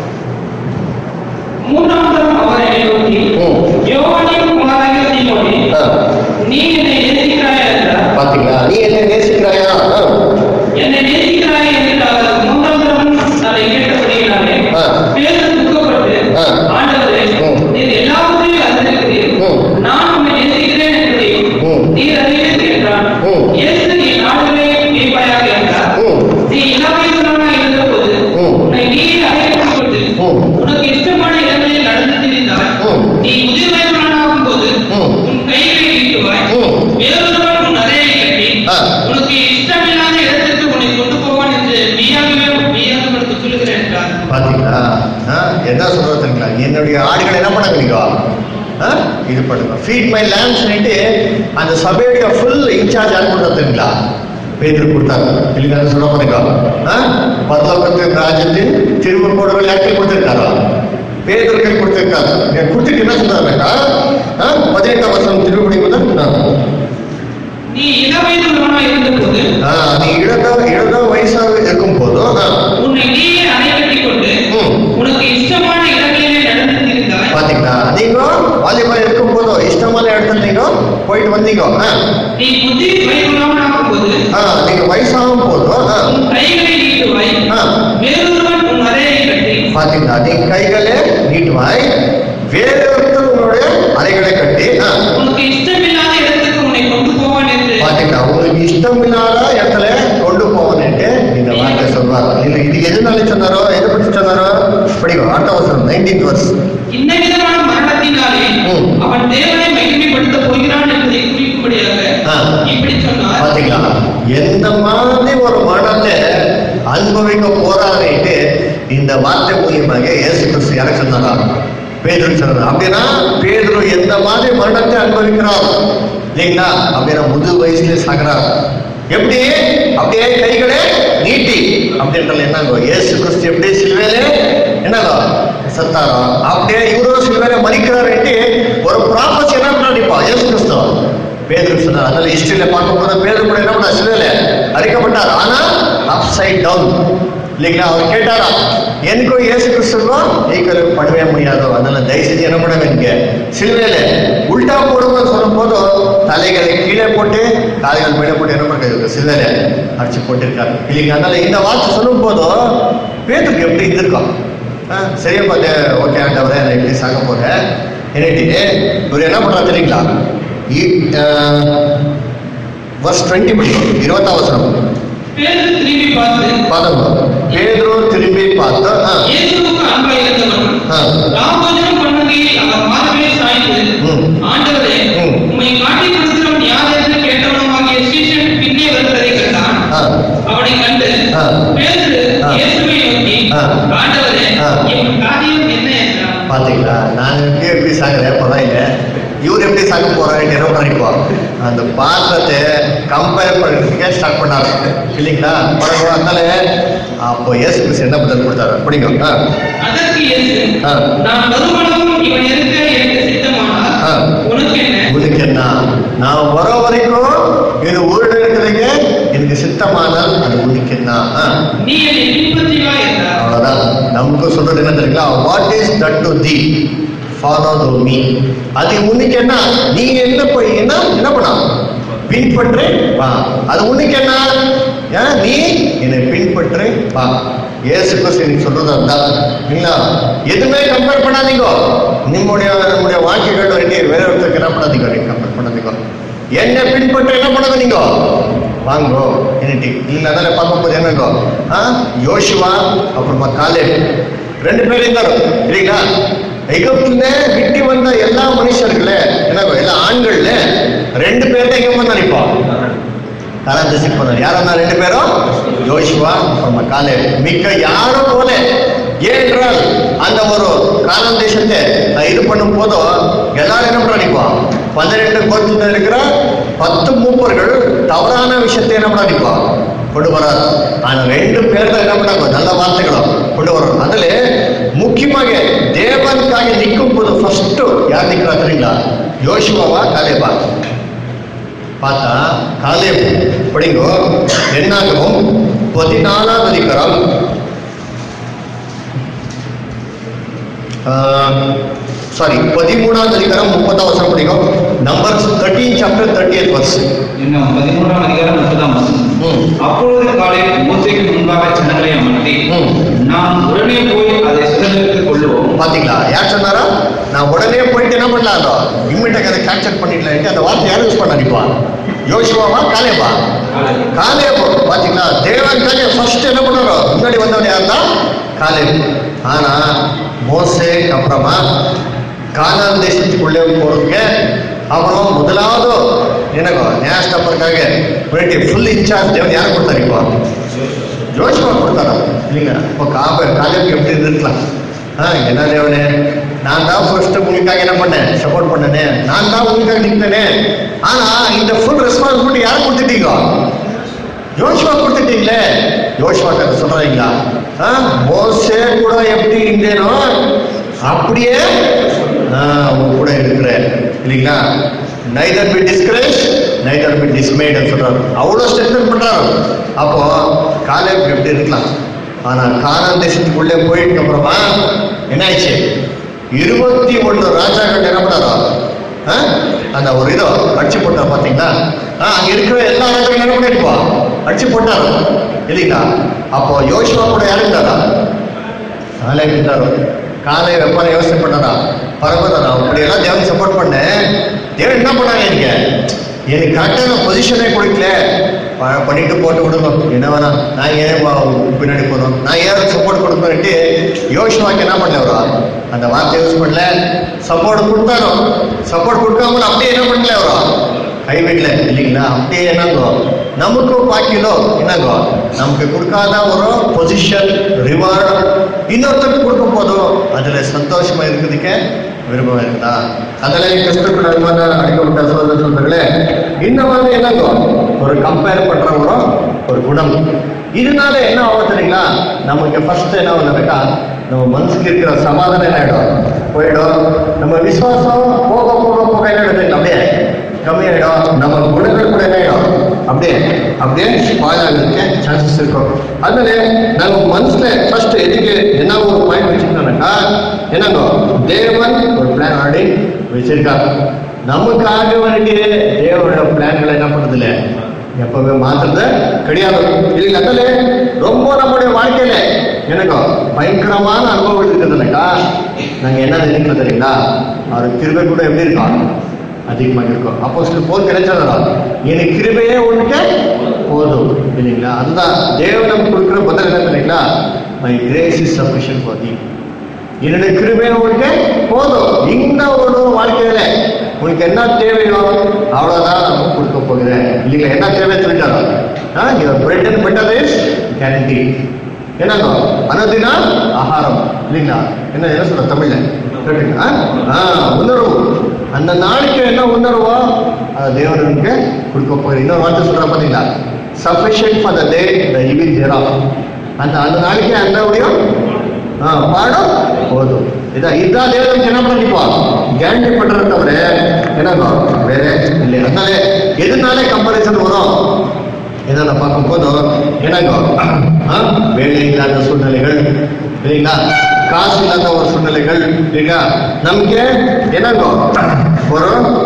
மூன்றாம் தரம் அவர் என்னை நோக்கி ம். யோவானின் குமாரனாகிய சீமோனே, ஆ, நீ என்னை நேசிக்கிறாயா என்றார். பாத்தீங்களா நீ என்ன நேசிக்கிறாயா ஆ, என்னை நேசிக்கிறாயா என்று அவர் மூன்றாம் தரம் அதை கேட்டபடியினாலே, ஆ. பேதுரு துக்கப்பட்டு, ஆ. ஆண்டவரே, ம். நீர் எல்லாவற்றையும் அறிந்திருக்கிறீர். ம். நான் உம்மை நேசிக்கிறேன் என்பதையும் ம். நீர் அறிவீர் என்றான். ம். இயேசு என் ஆடுகளை மேய்ப்பாயாக என்றார். ம். நீ இளவயதுள்ளவனாய் இருந்தபோது, ம். உன்னை நீயே அழைத்துக் கொண்டு, ம். உனக்கு இஷ்டமான இடங்களில் நடந்து திரிந்தாய். ம். நீ முதிர் வயதுள்ளவனாகும் போது ம். உன் கைகளை நீட்டுவாய் ம். வேறொருவன் உன் அறையை கட்டி ஆ. உனக்கு இஷ்டமில்லாத இடத்திற்கு உன்னை கொண்டு போவான் என்று மெய்யாகவே மெய்யாக உனக்கு சொல்லுகிறேன் என்றார் பாத்தீங்களா ஆ, என்ன சொல்றது தெரியுங்களா என்னுடைய ஆடுகள் என்ன பண்ணாங்க நீங்க ஆ, இது பண்ணுங்க ஃபீட் மை லேம்ப் சொல்லிட்டு அந்த சபையுடைய ஃபுல் இன்சார்ஜ் யார் கொடுத்தா தெரியுங்களா பேதர் கொடுத்தாங்க இல்லைங்க சொல்ல போறீங்க பரலோகத்தின் ராஜ்யத்தின் திரும்ப கோடுகள் யாருக்கு கொடுத்திருக்காரா பேதர்கள் கொடுத்திருக்காரு கொடுத்துட்டு என்ன சொல்றாருக்கா பதினெட்டாம் வருஷம் திருப்படி நீ இளவயதுள்ளவனாய் இருந்தபோது நீ இழந்த இழந்த வயசாக இருக்கும் போதும் ஆ, உன்னை நீயே அறை கட்டிக் கொண்டு ம். உனக்கு இஷ்டமான இடங்களிலே நடந்து திரிந்தாய் பாத்தீங்களா நீங்க வாலிபம் இருக்கும் போதும் இஷ்டமான இடத்துல நீங்க போயிட்டு வந்தீங்க ஆ. நீ புத்தி வயதுள்ளவனாகும் போது ஆ, நீங்க வயசாகும் போதும் ஆ, உன் கைகளை நீட்டுவாய் ஆ. வேறொருவன் உன் அறையை கட்டி பாத்தீங்களா நீங்க கைகளே நீட்டுவாய் வேற ஒருத்தர் உங்களுடைய அறைகளை கட்டி ஆ, உனக்கு இஷ்டமில்லாத இடத்துக்கு உன்னை கொண்டு போவான் என்று பாத்தீங்களா உங்களுக்கு இஷ்டம் இல்லாத இடத்துல கொண்டு போவன்ட்டு இந்த வார்த்தை சொல்வார் இல்ல இது எதுனால சொன்னாரோ எதை பற்றி சொன்னாரோ படிக்கும் ஆட்ட அவசரம் நைன்டீன் வர்ஸ் இந்த விதமான மரணத்தினாலே ம். அவன் தேவனை மகிமைப்படுத்த போகிறான் என்பதை குறிக்கும்படியாக ஆ. இப்படி சொன்னார் பாத்தீங்களா எந்த மாதிரி ஒரு மரணத்தை அனுபவிக்க போறாருன்ட்டு இந்த வார்த்தை மூலியமாக இயேசு கிறிஸ்து யாருக்கு சொன்னாரா பேதுரு சொன்னார் அப்படின்னா பேதுரு எந்த மாதிரி மரணத்தை அனுபவிக்கிறார் இல்லைங்களா அப்படின்னா முது வயசுல சாகிறார் எப்படி அப்படியே கைகளே நீட்டி அப்படின்றது என்னங்கோ இயேசு கிறிஸ்து எப்படி சிலுவையிலே என்னங்கோ சத்தாரோ அப்படியே இவரும் சிலுவையில மறிக்கிறாருன்ட்டு ஒரு ப்ராப்பர்ஸ் என்ன பண்ணிப்பா இயேசு கிறிஸ்து பேதருக்கு சொன்னார் அதனால ஹிஸ்டரியில பார்க்கும்போது பேதர் கூட என்ன பண்ணார் சிலுவையில அடிக்கப்பட்டார் ஆனா அப்சைட் டவுன் இல்லைங்களா அவர் கேட்டாரா எனக்கும் இயேசு கிறிஸ்துக்கும் ஈக்குவல் பண்ணவே முடியாது அதனால தயவுசெய்து என்ன பண்ண நீங்க சிலுவையில உல்டா போடுங்கன்னு சொல்லும் போது தலைகளை கீழே போட்டு கால்கள் மேலே போட்டு என்ன பண்ணுறது சிலுவையில அடிச்சு போட்டிருக்காரு இல்லைங்க அதனால இந்த வார்த்தை சொல்லும் போதும் பேதருக்கு எப்படி இருந்திருக்கும் ஆ, சரியா பார்த்து ஓகே ஆண்டவரே நான் எப்படி சாக போறேன் என்னட்டு இவர் என்ன பண்றாரு தெரியுங்களா வர்ஸ் டுவெண்ட்டி படிக்கும் இருபத்தாம் வசனம் பேதுரு திரும்பி பார்த்து பாதம் பேதுரு திரும்பி பார்த்து ஆ, இயேசுவுக்கு அன்பாய் இருந்தவன் ஆ, ராபோஜனம் பண்ணுகையில் அவர் மாதவிலே சாய்ந்து ம். ஆண்டவரே ம். உம்மை காட்டி கொடுக்கிறவன் யார் என்று கேட்டவனுமாகிய சீஷன் பின்னே வருவதை கண்டான் ஆ, அவனை கண்டு ஆ. பேதுரு ஆ. இயேசுவை நோக்கி ஆ. ஆண்டவரே ஆ. என் காரியம் என்ன என்றான் பாத்தீங்களா நான் எப்படி எப்படி சாகுறேன் பரவாயில்ல இவர் எப்படி சாக போறாரு என்ன நினைப்போம் அந்த பாத்திரத்தை கம்பேர் பண்ணுறதுக்கே ஸ்டார்ட் பண்ணாரு இல்லைங்களா பரவாயில்ல அதனால அப்போ இயேசு கிறிஸ்து என்ன பதில் கொடுத்தாரு அப்படிங்க ஆ அதற்கு இயேசு ஆ. நான் வருமளவும் இவன் இருக்க எனக்கு சித்தமானால் ஆ. உனக்கு என்ன உனக்கு என்ன நான் வர வரைக்கும் இது ஊரில் இருக்கிறதுக்கு எனக்கு சித்தமானால் அது உனக்கு என்ன ஆ நீ என்னை பின்பற்றி வா என்றார் அவ்வளவுதான் நமக்கு சொல்றது என்ன தெரியுங்களா what is that to thee follow thou me அது உனக்கு என்ன நீ என்ன போய் என்ன என்ன பண்ண பின்பற்று வா அது உனக்கு என்ன ஏன் நீ என்னை பின்பற்று வா ஏசு கிறிஸ்து நீங்க சொல்றது அதுதான் இல்லைங்களா எதுவுமே கம்பேர் பண்ணாதீங்க நம்முடைய நம்முடைய வாழ்க்கைகள் வரைக்கும் வேற ஒருத்தருக்கு என்ன பண்ணாதீங்க நீங்க கம்பேர் பண்ணாதீங்க என்னை பின்பற்ற என்ன பண்ணாத நீங்க வாங்கோ என்னட்டி இல்லை அதில் பார்க்கும்போது என்னங்கோ ஆ யோசுவா அப்புறமா காலே ரெண்டு பேர் இருந்தாரு இல்லைங்களா எகிப்துல விட்டு வந்த எல்லா மனுஷர்களே என்னங்கோ எல்லா ஆண்கள்ல ரெண்டு பேர் தான் எங்க வந்தாரு இப்போ காலாந்தேசிக்கு போனார் யாரா ரெண்டு பேரும் யோசுவா அப்புறமா காலே மிக்க யாரும் போல ஏனென்றால் அந்த ஒரு காலம் தேசத்தை அஹ், இது பண்ணும் போதும் எல்லாரும் என்ன பண்றாங்க இப்போ பன்னிரெண்டு கோத்தில இருக்கிற பத்து மூப்பர்கள் தவறான விஷயத்தை என்ன பண்ணாங்க இப்போ கொண்டு வராது ஆனா ரெண்டு பேர் தான் என்ன பண்ணாங்க நல்ல வார்த்தைகளும் கொண்டு வரோம் அதுல முக்கியமாக தேவனுக்காக நிற்கும் போது ஃபர்ஸ்ட் யார் நிற்கிறா தெரியுங்களா யோசுவாவா காலேபா பார்த்தா காலேப் படிங்கோ என்னாகவும் பதினாலாம் அதிகாரம் சாரி பதிமூணாம் அதிகாரம் முப்பதாம் வருஷம் படிக்கும் number thirteen chapter thirty eight verse இன்னும் பதிமூன்றாம் அதிகாரம் முப்பதாம் வசனம் ம் அப்பொழுது காலையில் மோசைக்கு முன்பாக ஜனங்களை அமர்த்தி ம். நாம் உடனே போய் அதை சுதந்திரத்துக் கொள்ளுவோம் பாத்தீங்களா யார் சொன்னாரா நான் உடனே போயிட்டு என்ன பண்ணலாம் இம்மிடியாக அதை கேப்சர் பண்ணிடலாம் அந்த வார்த்தை யார் யூஸ் பண்ணா இப்போ யோசுவாவா காலேபா காலேபு பாத்தீங்களா தேவனுக்காக ஃபர்ஸ்ட் என்ன பண்ணாரோ முன்னாடி வந்தவன் யார் தான் காலேபு ஆனா மோசேக்கு அப்புறமா கானான் தேசத்துக்குள்ளே போறதுக்கு அப்புறம் முதலாவது என்னங்கோ ನ್ಯಾಯಸ್ಥಾಪಕರಾಗ போயிட்டு ஃபுல் இன்சார்ஜ் தேவன் யார் கொடுத்தாரு இப்போ ஜோஷுவா கொடுத்தாரா இல்லைங்க இப்போ காப காலேபுக்கு எப்படி இருந்திருக்கலாம் ஆ என்ன தேவனே நான் தான் ஃபர்ஸ்ட் உங்களுக்காக என்ன பண்ணேன் சப்போர்ட் பண்ணனே நான் தான் உங்களுக்காக நிற்கிறேனே ஆனா இந்த ஃபுல் ரெஸ்பான்சிபிலிட்டி யார் கொடுத்துட்டீங்க யோசுவா கொடுத்துட்டீங்களே யோசுவா கதை சொல்றீங்களா ஆ, மோசே கூட எப்படி இருந்தேனோ அப்படியே நான் உங்க கூட இருக்கிறேன் இல்லைங்களா neither be discourage neither be dismayed சொல்றாரு அவ்வளோ ஸ்ட்ரென்தன் பண்றாரு அப்போ காலேப் எப்படி இருக்கலாம் ஆனா கானான் தேசத்துக்குள்ளே போயிட்டு அப்புறமா என்ன ஆயிடுச்சு இருபத்தி ஒன்று ராஜாக்கள் என்ன பண்ணாரோ ஆ? அந்த ஒரு இதோ அடிச்சு போட்டார் பாத்தீங்களா ஆ, அங்க இருக்கிற எல்லா ராஜாக்களும் என்ன பண்ணிருப்பா அடிச்சு போட்டாரு இல்லைங்களா அப்போ யோசுவா கூட யாரு இருந்தாரா காலை இருந்தாரு காலை வெப்பான யோசனை பண்ணாரா பரவாயில்ல நான் இப்படி எல்லாம் தேவன் சப்போர்ட் பண்ணேன் தேவன் என்ன பண்ணாங்க நீங்க எனக்கு கரெக்டான பொசிஷனே கொடுக்கல ப- பண்ணிட்டு போட்டு விடுங்க என்ன வேணா நான் ஏன் வா- பின்னாடி போகணும் நான் ஏன் சப்போர்ட் கொடுக்கணும்ட்டு யோசுவாக்கு என்ன பண்ணல அவரா அந்த வார்த்தை யூஸ் பண்ணல சப்போர்ட் கொடுத்தாரோ சப்போர்ட் கொடுக்காம அப்படியே என்ன பண்ணல அவரா கைவிடல இல்லைங்களா அப்படியே என்னங்கோ நமக்கு பாக்கிலோ என்னங்கோ நமக்கு கொடுக்காத ஒரு பொசிஷன் ரிவார்டு இன்னொருத்தருக்கு கொடுக்கும் போதும் அதுல சந்தோஷமா இருக்கிறதுக்கே விருப்பம் இருக்குதா அதில் கஷ்டப்பட அனுமான அடிக்கப்பட்ட சோதனை சொல்றீங்களே இந்த மாதிரி என்னங்கோ ஒரு கம்பேர் பண்ற ஒரு ஒரு குணம் இதனால என்ன ஆகும் தெரியுங்களா நமக்கு ஃபர்ஸ்ட் என்ன ஆகுதுனாக்கா நம்ம மனசுக்கு இருக்கிற சமாதானம் என்ன ஆயிடும் போயிடும் நம்ம விசுவாசம் போக போக போக என்ன ஆயிடுது அப்படியே கம்மியாயிடும் நம்ம குணங்கள் கூட என்ன ஆயிடும் அப்படியே அப்படியே ஸ்பாயில் ஆகிறதுக்கு சான்சஸ் இருக்கும் அதனால நம்ம மனசுல ஃபர்ஸ்ட் எதுக்கு என்ன ஒரு பாயிண்ட் வச்சுக்கிட்டோம்னாக்கா என்னங்கோ தேவன் ஒரு பிளான் ஆடி வச்சிருக்காரு நமக்காக வேண்டி தேவனோட பிளான்களை என்ன பண்றது இல்லை எப்பவுமே மாத்துறது கிடையாது இல்லைங்க அதனால ரொம்ப நம்முடைய வாழ்க்கையில எனக்கு பயங்கரமான அனுபவம் இருக்குதுனாக்கா நாங்க என்ன நினைக்கிறோம் தெரியுங்களா அவர் கிருபை கூட எப்படி இருக்கோம் அதிகமாக இருக்கும் அப்போ சில போர் கிடைச்சதா எனக்கு கிருபையே ஒண்ணுக்கு போதும் இல்லைங்களா அதுதான் தேவன் நமக்கு கொடுக்குற பதில் என்ன தெரியுங்களா my grace is sufficient for the என்னுடைய கிருபை உங்களுக்கு போதும் இந்த ஒரு வாழ்க்கையில உனக்கு என்ன தேவையோ அவ்வளவுதான் நான் கொடுக்க போகிறேன் இல்லைங்களா என்ன தேவை சொல்லிட்டாரோ your bread and better is guarantee என்னங்க அனதின ஆகாரம் இல்லைங்களா என்ன என்ன சொல்ற தமிழ்ல கேட்டீங்களா? ஆ உணர்வு அந்த நாளைக்கு என்ன உணர்வோ அதை தேவன் நமக்கு கொடுக்க போய் இன்னொரு வார்த்தை சொல்ற பாத்தீங்களா சஃபிஷியன்ட் ஃபார் த டே த இவில் ஜெரா அந்த அந்த நாளைக்கு அந்த முடியும் ஆ பாடம் போதும் இதான் இதான் தேவன் என்ன பண்ணிப்பா கேரண்டி பண்றது தவிர என்னங்க வேற இல்லை அதனால எதுனாலே கம்பாரிசன் வரும் இதெல்லாம் பார்க்கும்போது என்னங்க ஆ, வேலை இல்லாத சூழ்நிலைகள் இல்லைங்களா காசு இல்லாத ஒரு சூழ்நிலைகள் இல்லைங்களா நமக்கு என்னங்க ஒரு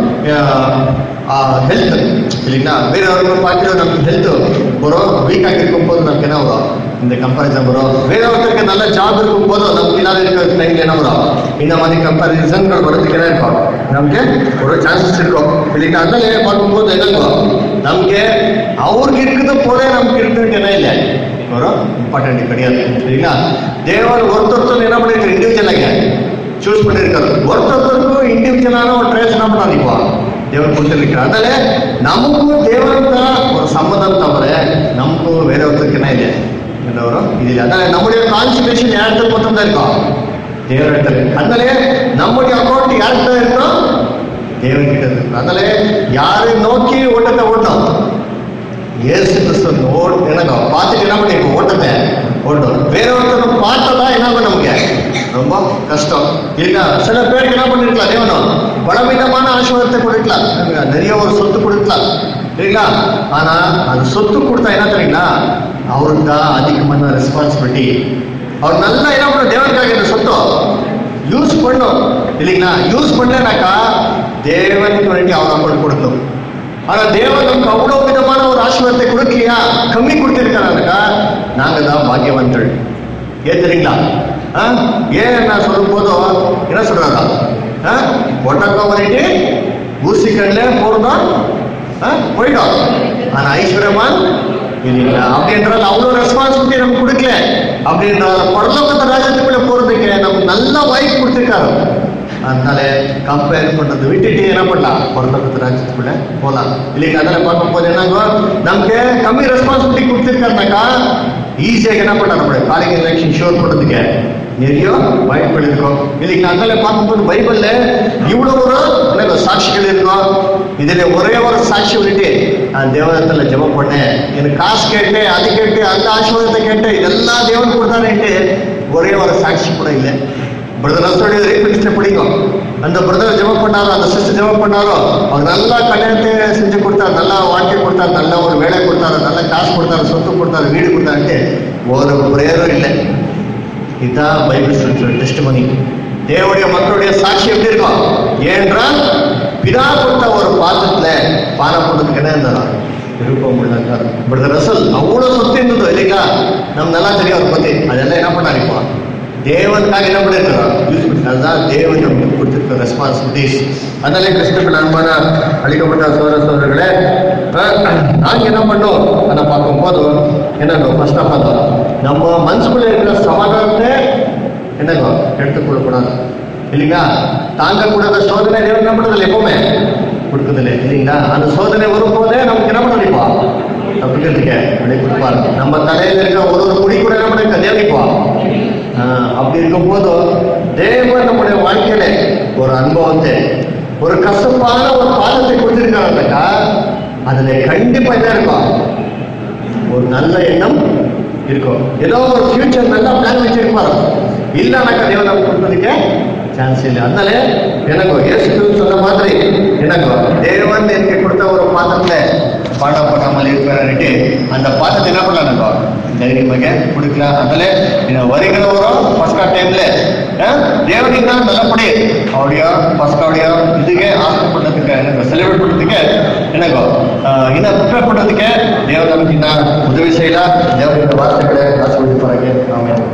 ஹெல்த் இல்லைங்களா ಬೇರೆಯವ್ರನ್ನ பார்த்து நமக்கு ஹெல்த் ஒரு வீக் ಆಗಿರ್க்கும் போது நமக்கு என்ன வரும் இந்த கம்பாரிசன் வரும் வேறொருத்தருக்கு நல்ல ஜாப் இருக்கும் போது நமக்கு இல்லாத இருக்கிற டைம்ல என்ன வரும் இந்த மாதிரி கம்பாரிசன்கள் வரதுக்கு என்ன இருக்கும் நமக்கு ஒரு சான்சஸ் இருக்கும் இல்லைங்களா அதனால பார்க்கும்போது என்னங்க நமக்கு ಅವ್ರಿಗೆ இருக்குது போதே நமக்கு இருக்கிறதுக்கு என்ன இல்லை ஒரு இம்பார்ட்டன்ட் கிடையாது சரிங்களா தேவன் ஒருத்தொருத்தர் என்ன பண்ணிருக்காரு இண்டிவிஜுவல் ஆಗಿ சூஸ் பண்ணிருக்காரு ஒருத்தொருத்தருக்கும் இண்டிவிஜுவலான ஒரு ட்ரேஸ் என்ன பண்ணாரு இப்போ தேவன் கொடுத்திருக்கிறார் அதனால நமக்கும் தேவனுக்கு ஒரு சம்மதம் தவிர நமக்கும் வேற ஒருத்தருக்கு என்ன இல்லை என்ன வரும் இது இல்லை அதனால நம்முடைய கான்சன்ட்ரேஷன் யார்கிட்ட மட்டும் தான் இருக்கும் தேவன் இடத்துல அதனால நம்முடைய அக்கௌண்ட் யார்கிட்ட இருக்கோம் தேவன் கிட்ட இருக்கு அதனால யாரை நோக்கி ஓட்டத்தை ஓட்டணும் இயேசு கிறிஸ்து ஓட் என்னங்க பார்த்துட்டு என்ன பண்ணி ஓட்டத்தை ஓட்டும் வேற ஒருத்தர் பார்த்ததா என்ன பண்ண நமக்கு ரொம்ப கஷ்டம் இல்ல சில பேருக்கு என்ன பண்ணிருக்கலாம் தேவனும் பலவிதமான ஆசீர்வாதத்தை கொடுக்கலாம் என்னங்க, நிறைய ஒரு சொத்து கொடுக்கலாம் இல்லைங்களா ஆனா அது சொத்து கொடுத்தா என்ன தெரியுங்களா அவருக்கு தான் அதிகமான ரெஸ்பான்சிபிலிட்டி அவர் நல்லா என்ன பண்ண தேவனுக்காக இந்த சொத்து யூஸ் பண்ணும் இல்லைங்களா யூஸ் பண்ணலனாக்கா தேவனுக்கு வேண்டி அவர் அமௌண்ட் கொடுக்கணும் ஆனா தேவன் நமக்கு அவ்வளவு விதமான ஒரு ஆசீர்வாதத்தை கொடுக்கலையா கம்மி கொடுத்திருக்காருனாக்கா நாங்க தான் பாக்கியவான்கள் ஏன் தெரியுங்களா ஆ? ஏன் நான் சொல்லும் போதும் என்ன சொல்றாரா ஆ? ஒட்டக்கம் பண்ணிட்டு ஊசி கண்ணில் போறதா போயிடும் ஆனா ஐஸ்வர்யமான் இல்லைங்களா அப்படின்றால் அவ்வளவு ரெஸ்பான்சிபிலிட்டி நமக்கு கொடுக்கல அப்படின்றால் பரலோகத்த ராஜ்யத்துக்குள்ள போறதுக்கு நமக்கு நல்ல வாய்ப்பு கொடுத்திருக்காரு அதனால கம்பேர் பண்றது விட்டுட்டு என்ன பண்ணலாம் பரலோகத்த ராஜ்யத்துக்குள்ள போலாம் இல்லைங்களா அதனால பார்க்கும்போது என்னங்க நமக்கு கம்மி ரெஸ்பான்சிபிலிட்டி கொடுத்திருக்காருனாக்கா ஈஸியாக என்ன பண்ணலாம் நம்மளுடைய காலிங் எலெக்ஷன் ஷோர் பண்றதுக்கு நிறைய வாய்ப்புகள் இருக்கும் இல்லைங்களா அதனால பார்க்கும்போது பைபிள்ல இவ்வளவு ஒரு எனக்கு சாட்சிகள் இருக்கும் இதுல ஒரே ஒரு சாட்சி விட்டு நான் தேவதத்துல ஜெபம் பண்ணேன் எனக்கு காசு கேட்டேன் அது கேட்டு அந்த ஆசீர்வாதத்தை கேட்டேன் இதெல்லாம் தேவன் கொடுத்தாருன்ட்டு ஒரே ஒரு சாட்சி கூட இல்லை பிரதர் அஸ்டோடைய ரீபிக்ஸ்ட பிடிக்கும் அந்த பிரதர் ஜெபம் பண்ணாரோ அந்த சிஸ்டர் ஜெபம் பண்ணாரோ அவர் நல்லா கல்யாணத்தை செஞ்சு கொடுத்தாரு நல்லா வாழ்க்கை கொடுத்தாரு நல்ல ஒரு வேலை கொடுத்தாரு நல்ல காசு கொடுத்தாரு சொத்து கொடுத்தாரு வீடு கொடுத்தாருன்ட்டு ஒரு பிரேரும் இல்லை இதுதான் பைபிள் சொல்ற டெஸ்ட் தேவனுடைய மக்களுடைய சாட்சி எப்படி இருக்கும் ஏனென்றால் பிதா கொடுத்த ஒரு பாத்திரத்துல பானம் போடுறதுக்கு என்ன இருந்தாலும் விருப்பம் உள்ளதார் பிரதர் ரசல் அவ்வளவு சொத்து இருந்தது இல்லைங்களா நம்ம நல்லா தெரியும் அவரை பத்தி அதெல்லாம் என்ன பண்ணாரு இப்போ தேவனுக்காக என்ன பண்ணிருக்கிறோம் யூஸ் பண்ணி அதுதான் தேவன் நமக்கு கொடுத்திருக்கிற ரெஸ்பான்சிபிலிட்டிஸ் அதனாலே கிறிஸ்துக்கள் அன்பான அளிக்கப்பட்ட சோதர சோதரர்களே நாங்க என்ன பண்ணோம் அதை பார்க்கும்போது என்னங்க ஃபர்ஸ்ட் ஆஃப் ஆல் நம்ம மனசுக்குள்ள இருக்கிற சமாதானத்தை என்னங்க எடுத்துக்கொள்ளக்கூடாது இல்லைங்களா தாங்கக்கூடாத சோதனை தேவன் என்ன பண்றதில்லை எப்பவுமே கொடுக்குதில்லை இல்லைங்களா அந்த சோதனை வரும்போதே நமக்கு என்ன பண்ணிப்பா தப்பிக்கிறதுக்கு அப்படி கொடுப்பாரு நம்ம தலையில இருக்கிற ஒரு ஒரு முடி கூட என்ன பண்ணிருக்க தேவைப்பா ஆஹ் அப்படி இருக்கும்போது தேவன் நம்முடைய வாழ்க்கையில ஒரு அனுபவத்தை ஒரு கசப்பான ஒரு பாதத்தை கொடுத்திருக்காருனாக்கா அதுல கண்டிப்பா என்ன இருக்கும் ஒரு நல்ல எண்ணம் இருக்கும் ஏதோ ஒரு ஃபியூச்சர் நல்லா பிளான் வச்சிருப்பாரு இல்லைனாக்கா தேவன் நமக்கு கொடுத்ததுக்கு சான்ஸ் இல்லை அதனால எனக்கு இயேசு கிறிஸ்து சொன்ன மாதிரி எனக்கு தேவன் எனக்கு கொடுத்த ஒரு பாத்திரத்துல பாடம் பண்ணாமல் இருப்பாருன்ட்டு அந்த பாத்திரத்தை என்ன பண்ணலாம் தைரியமாக கொடுக்கலாம் அதனால இந்த வருகிற வரும் ஃபர்ஸ்ட் டைம்ல தேவனின் தான் நல்லபடி அவருடைய ஃபர்ஸ்ட் அவருடைய இதுக்கு ஆசை பண்ணதுக்கு எனக்கு செலிப்ரேட் பண்ணதுக்கு எனக்கு ஆஹ், இன்னும் ப்ரிப்பேர் பண்ணதுக்கு தேவன் நமக்கு இன்னும் உதவி செய்யலாம் தேவனுடைய வார்த்தைகளை ஆசீர்வதிப்பாங்க ஆமாம்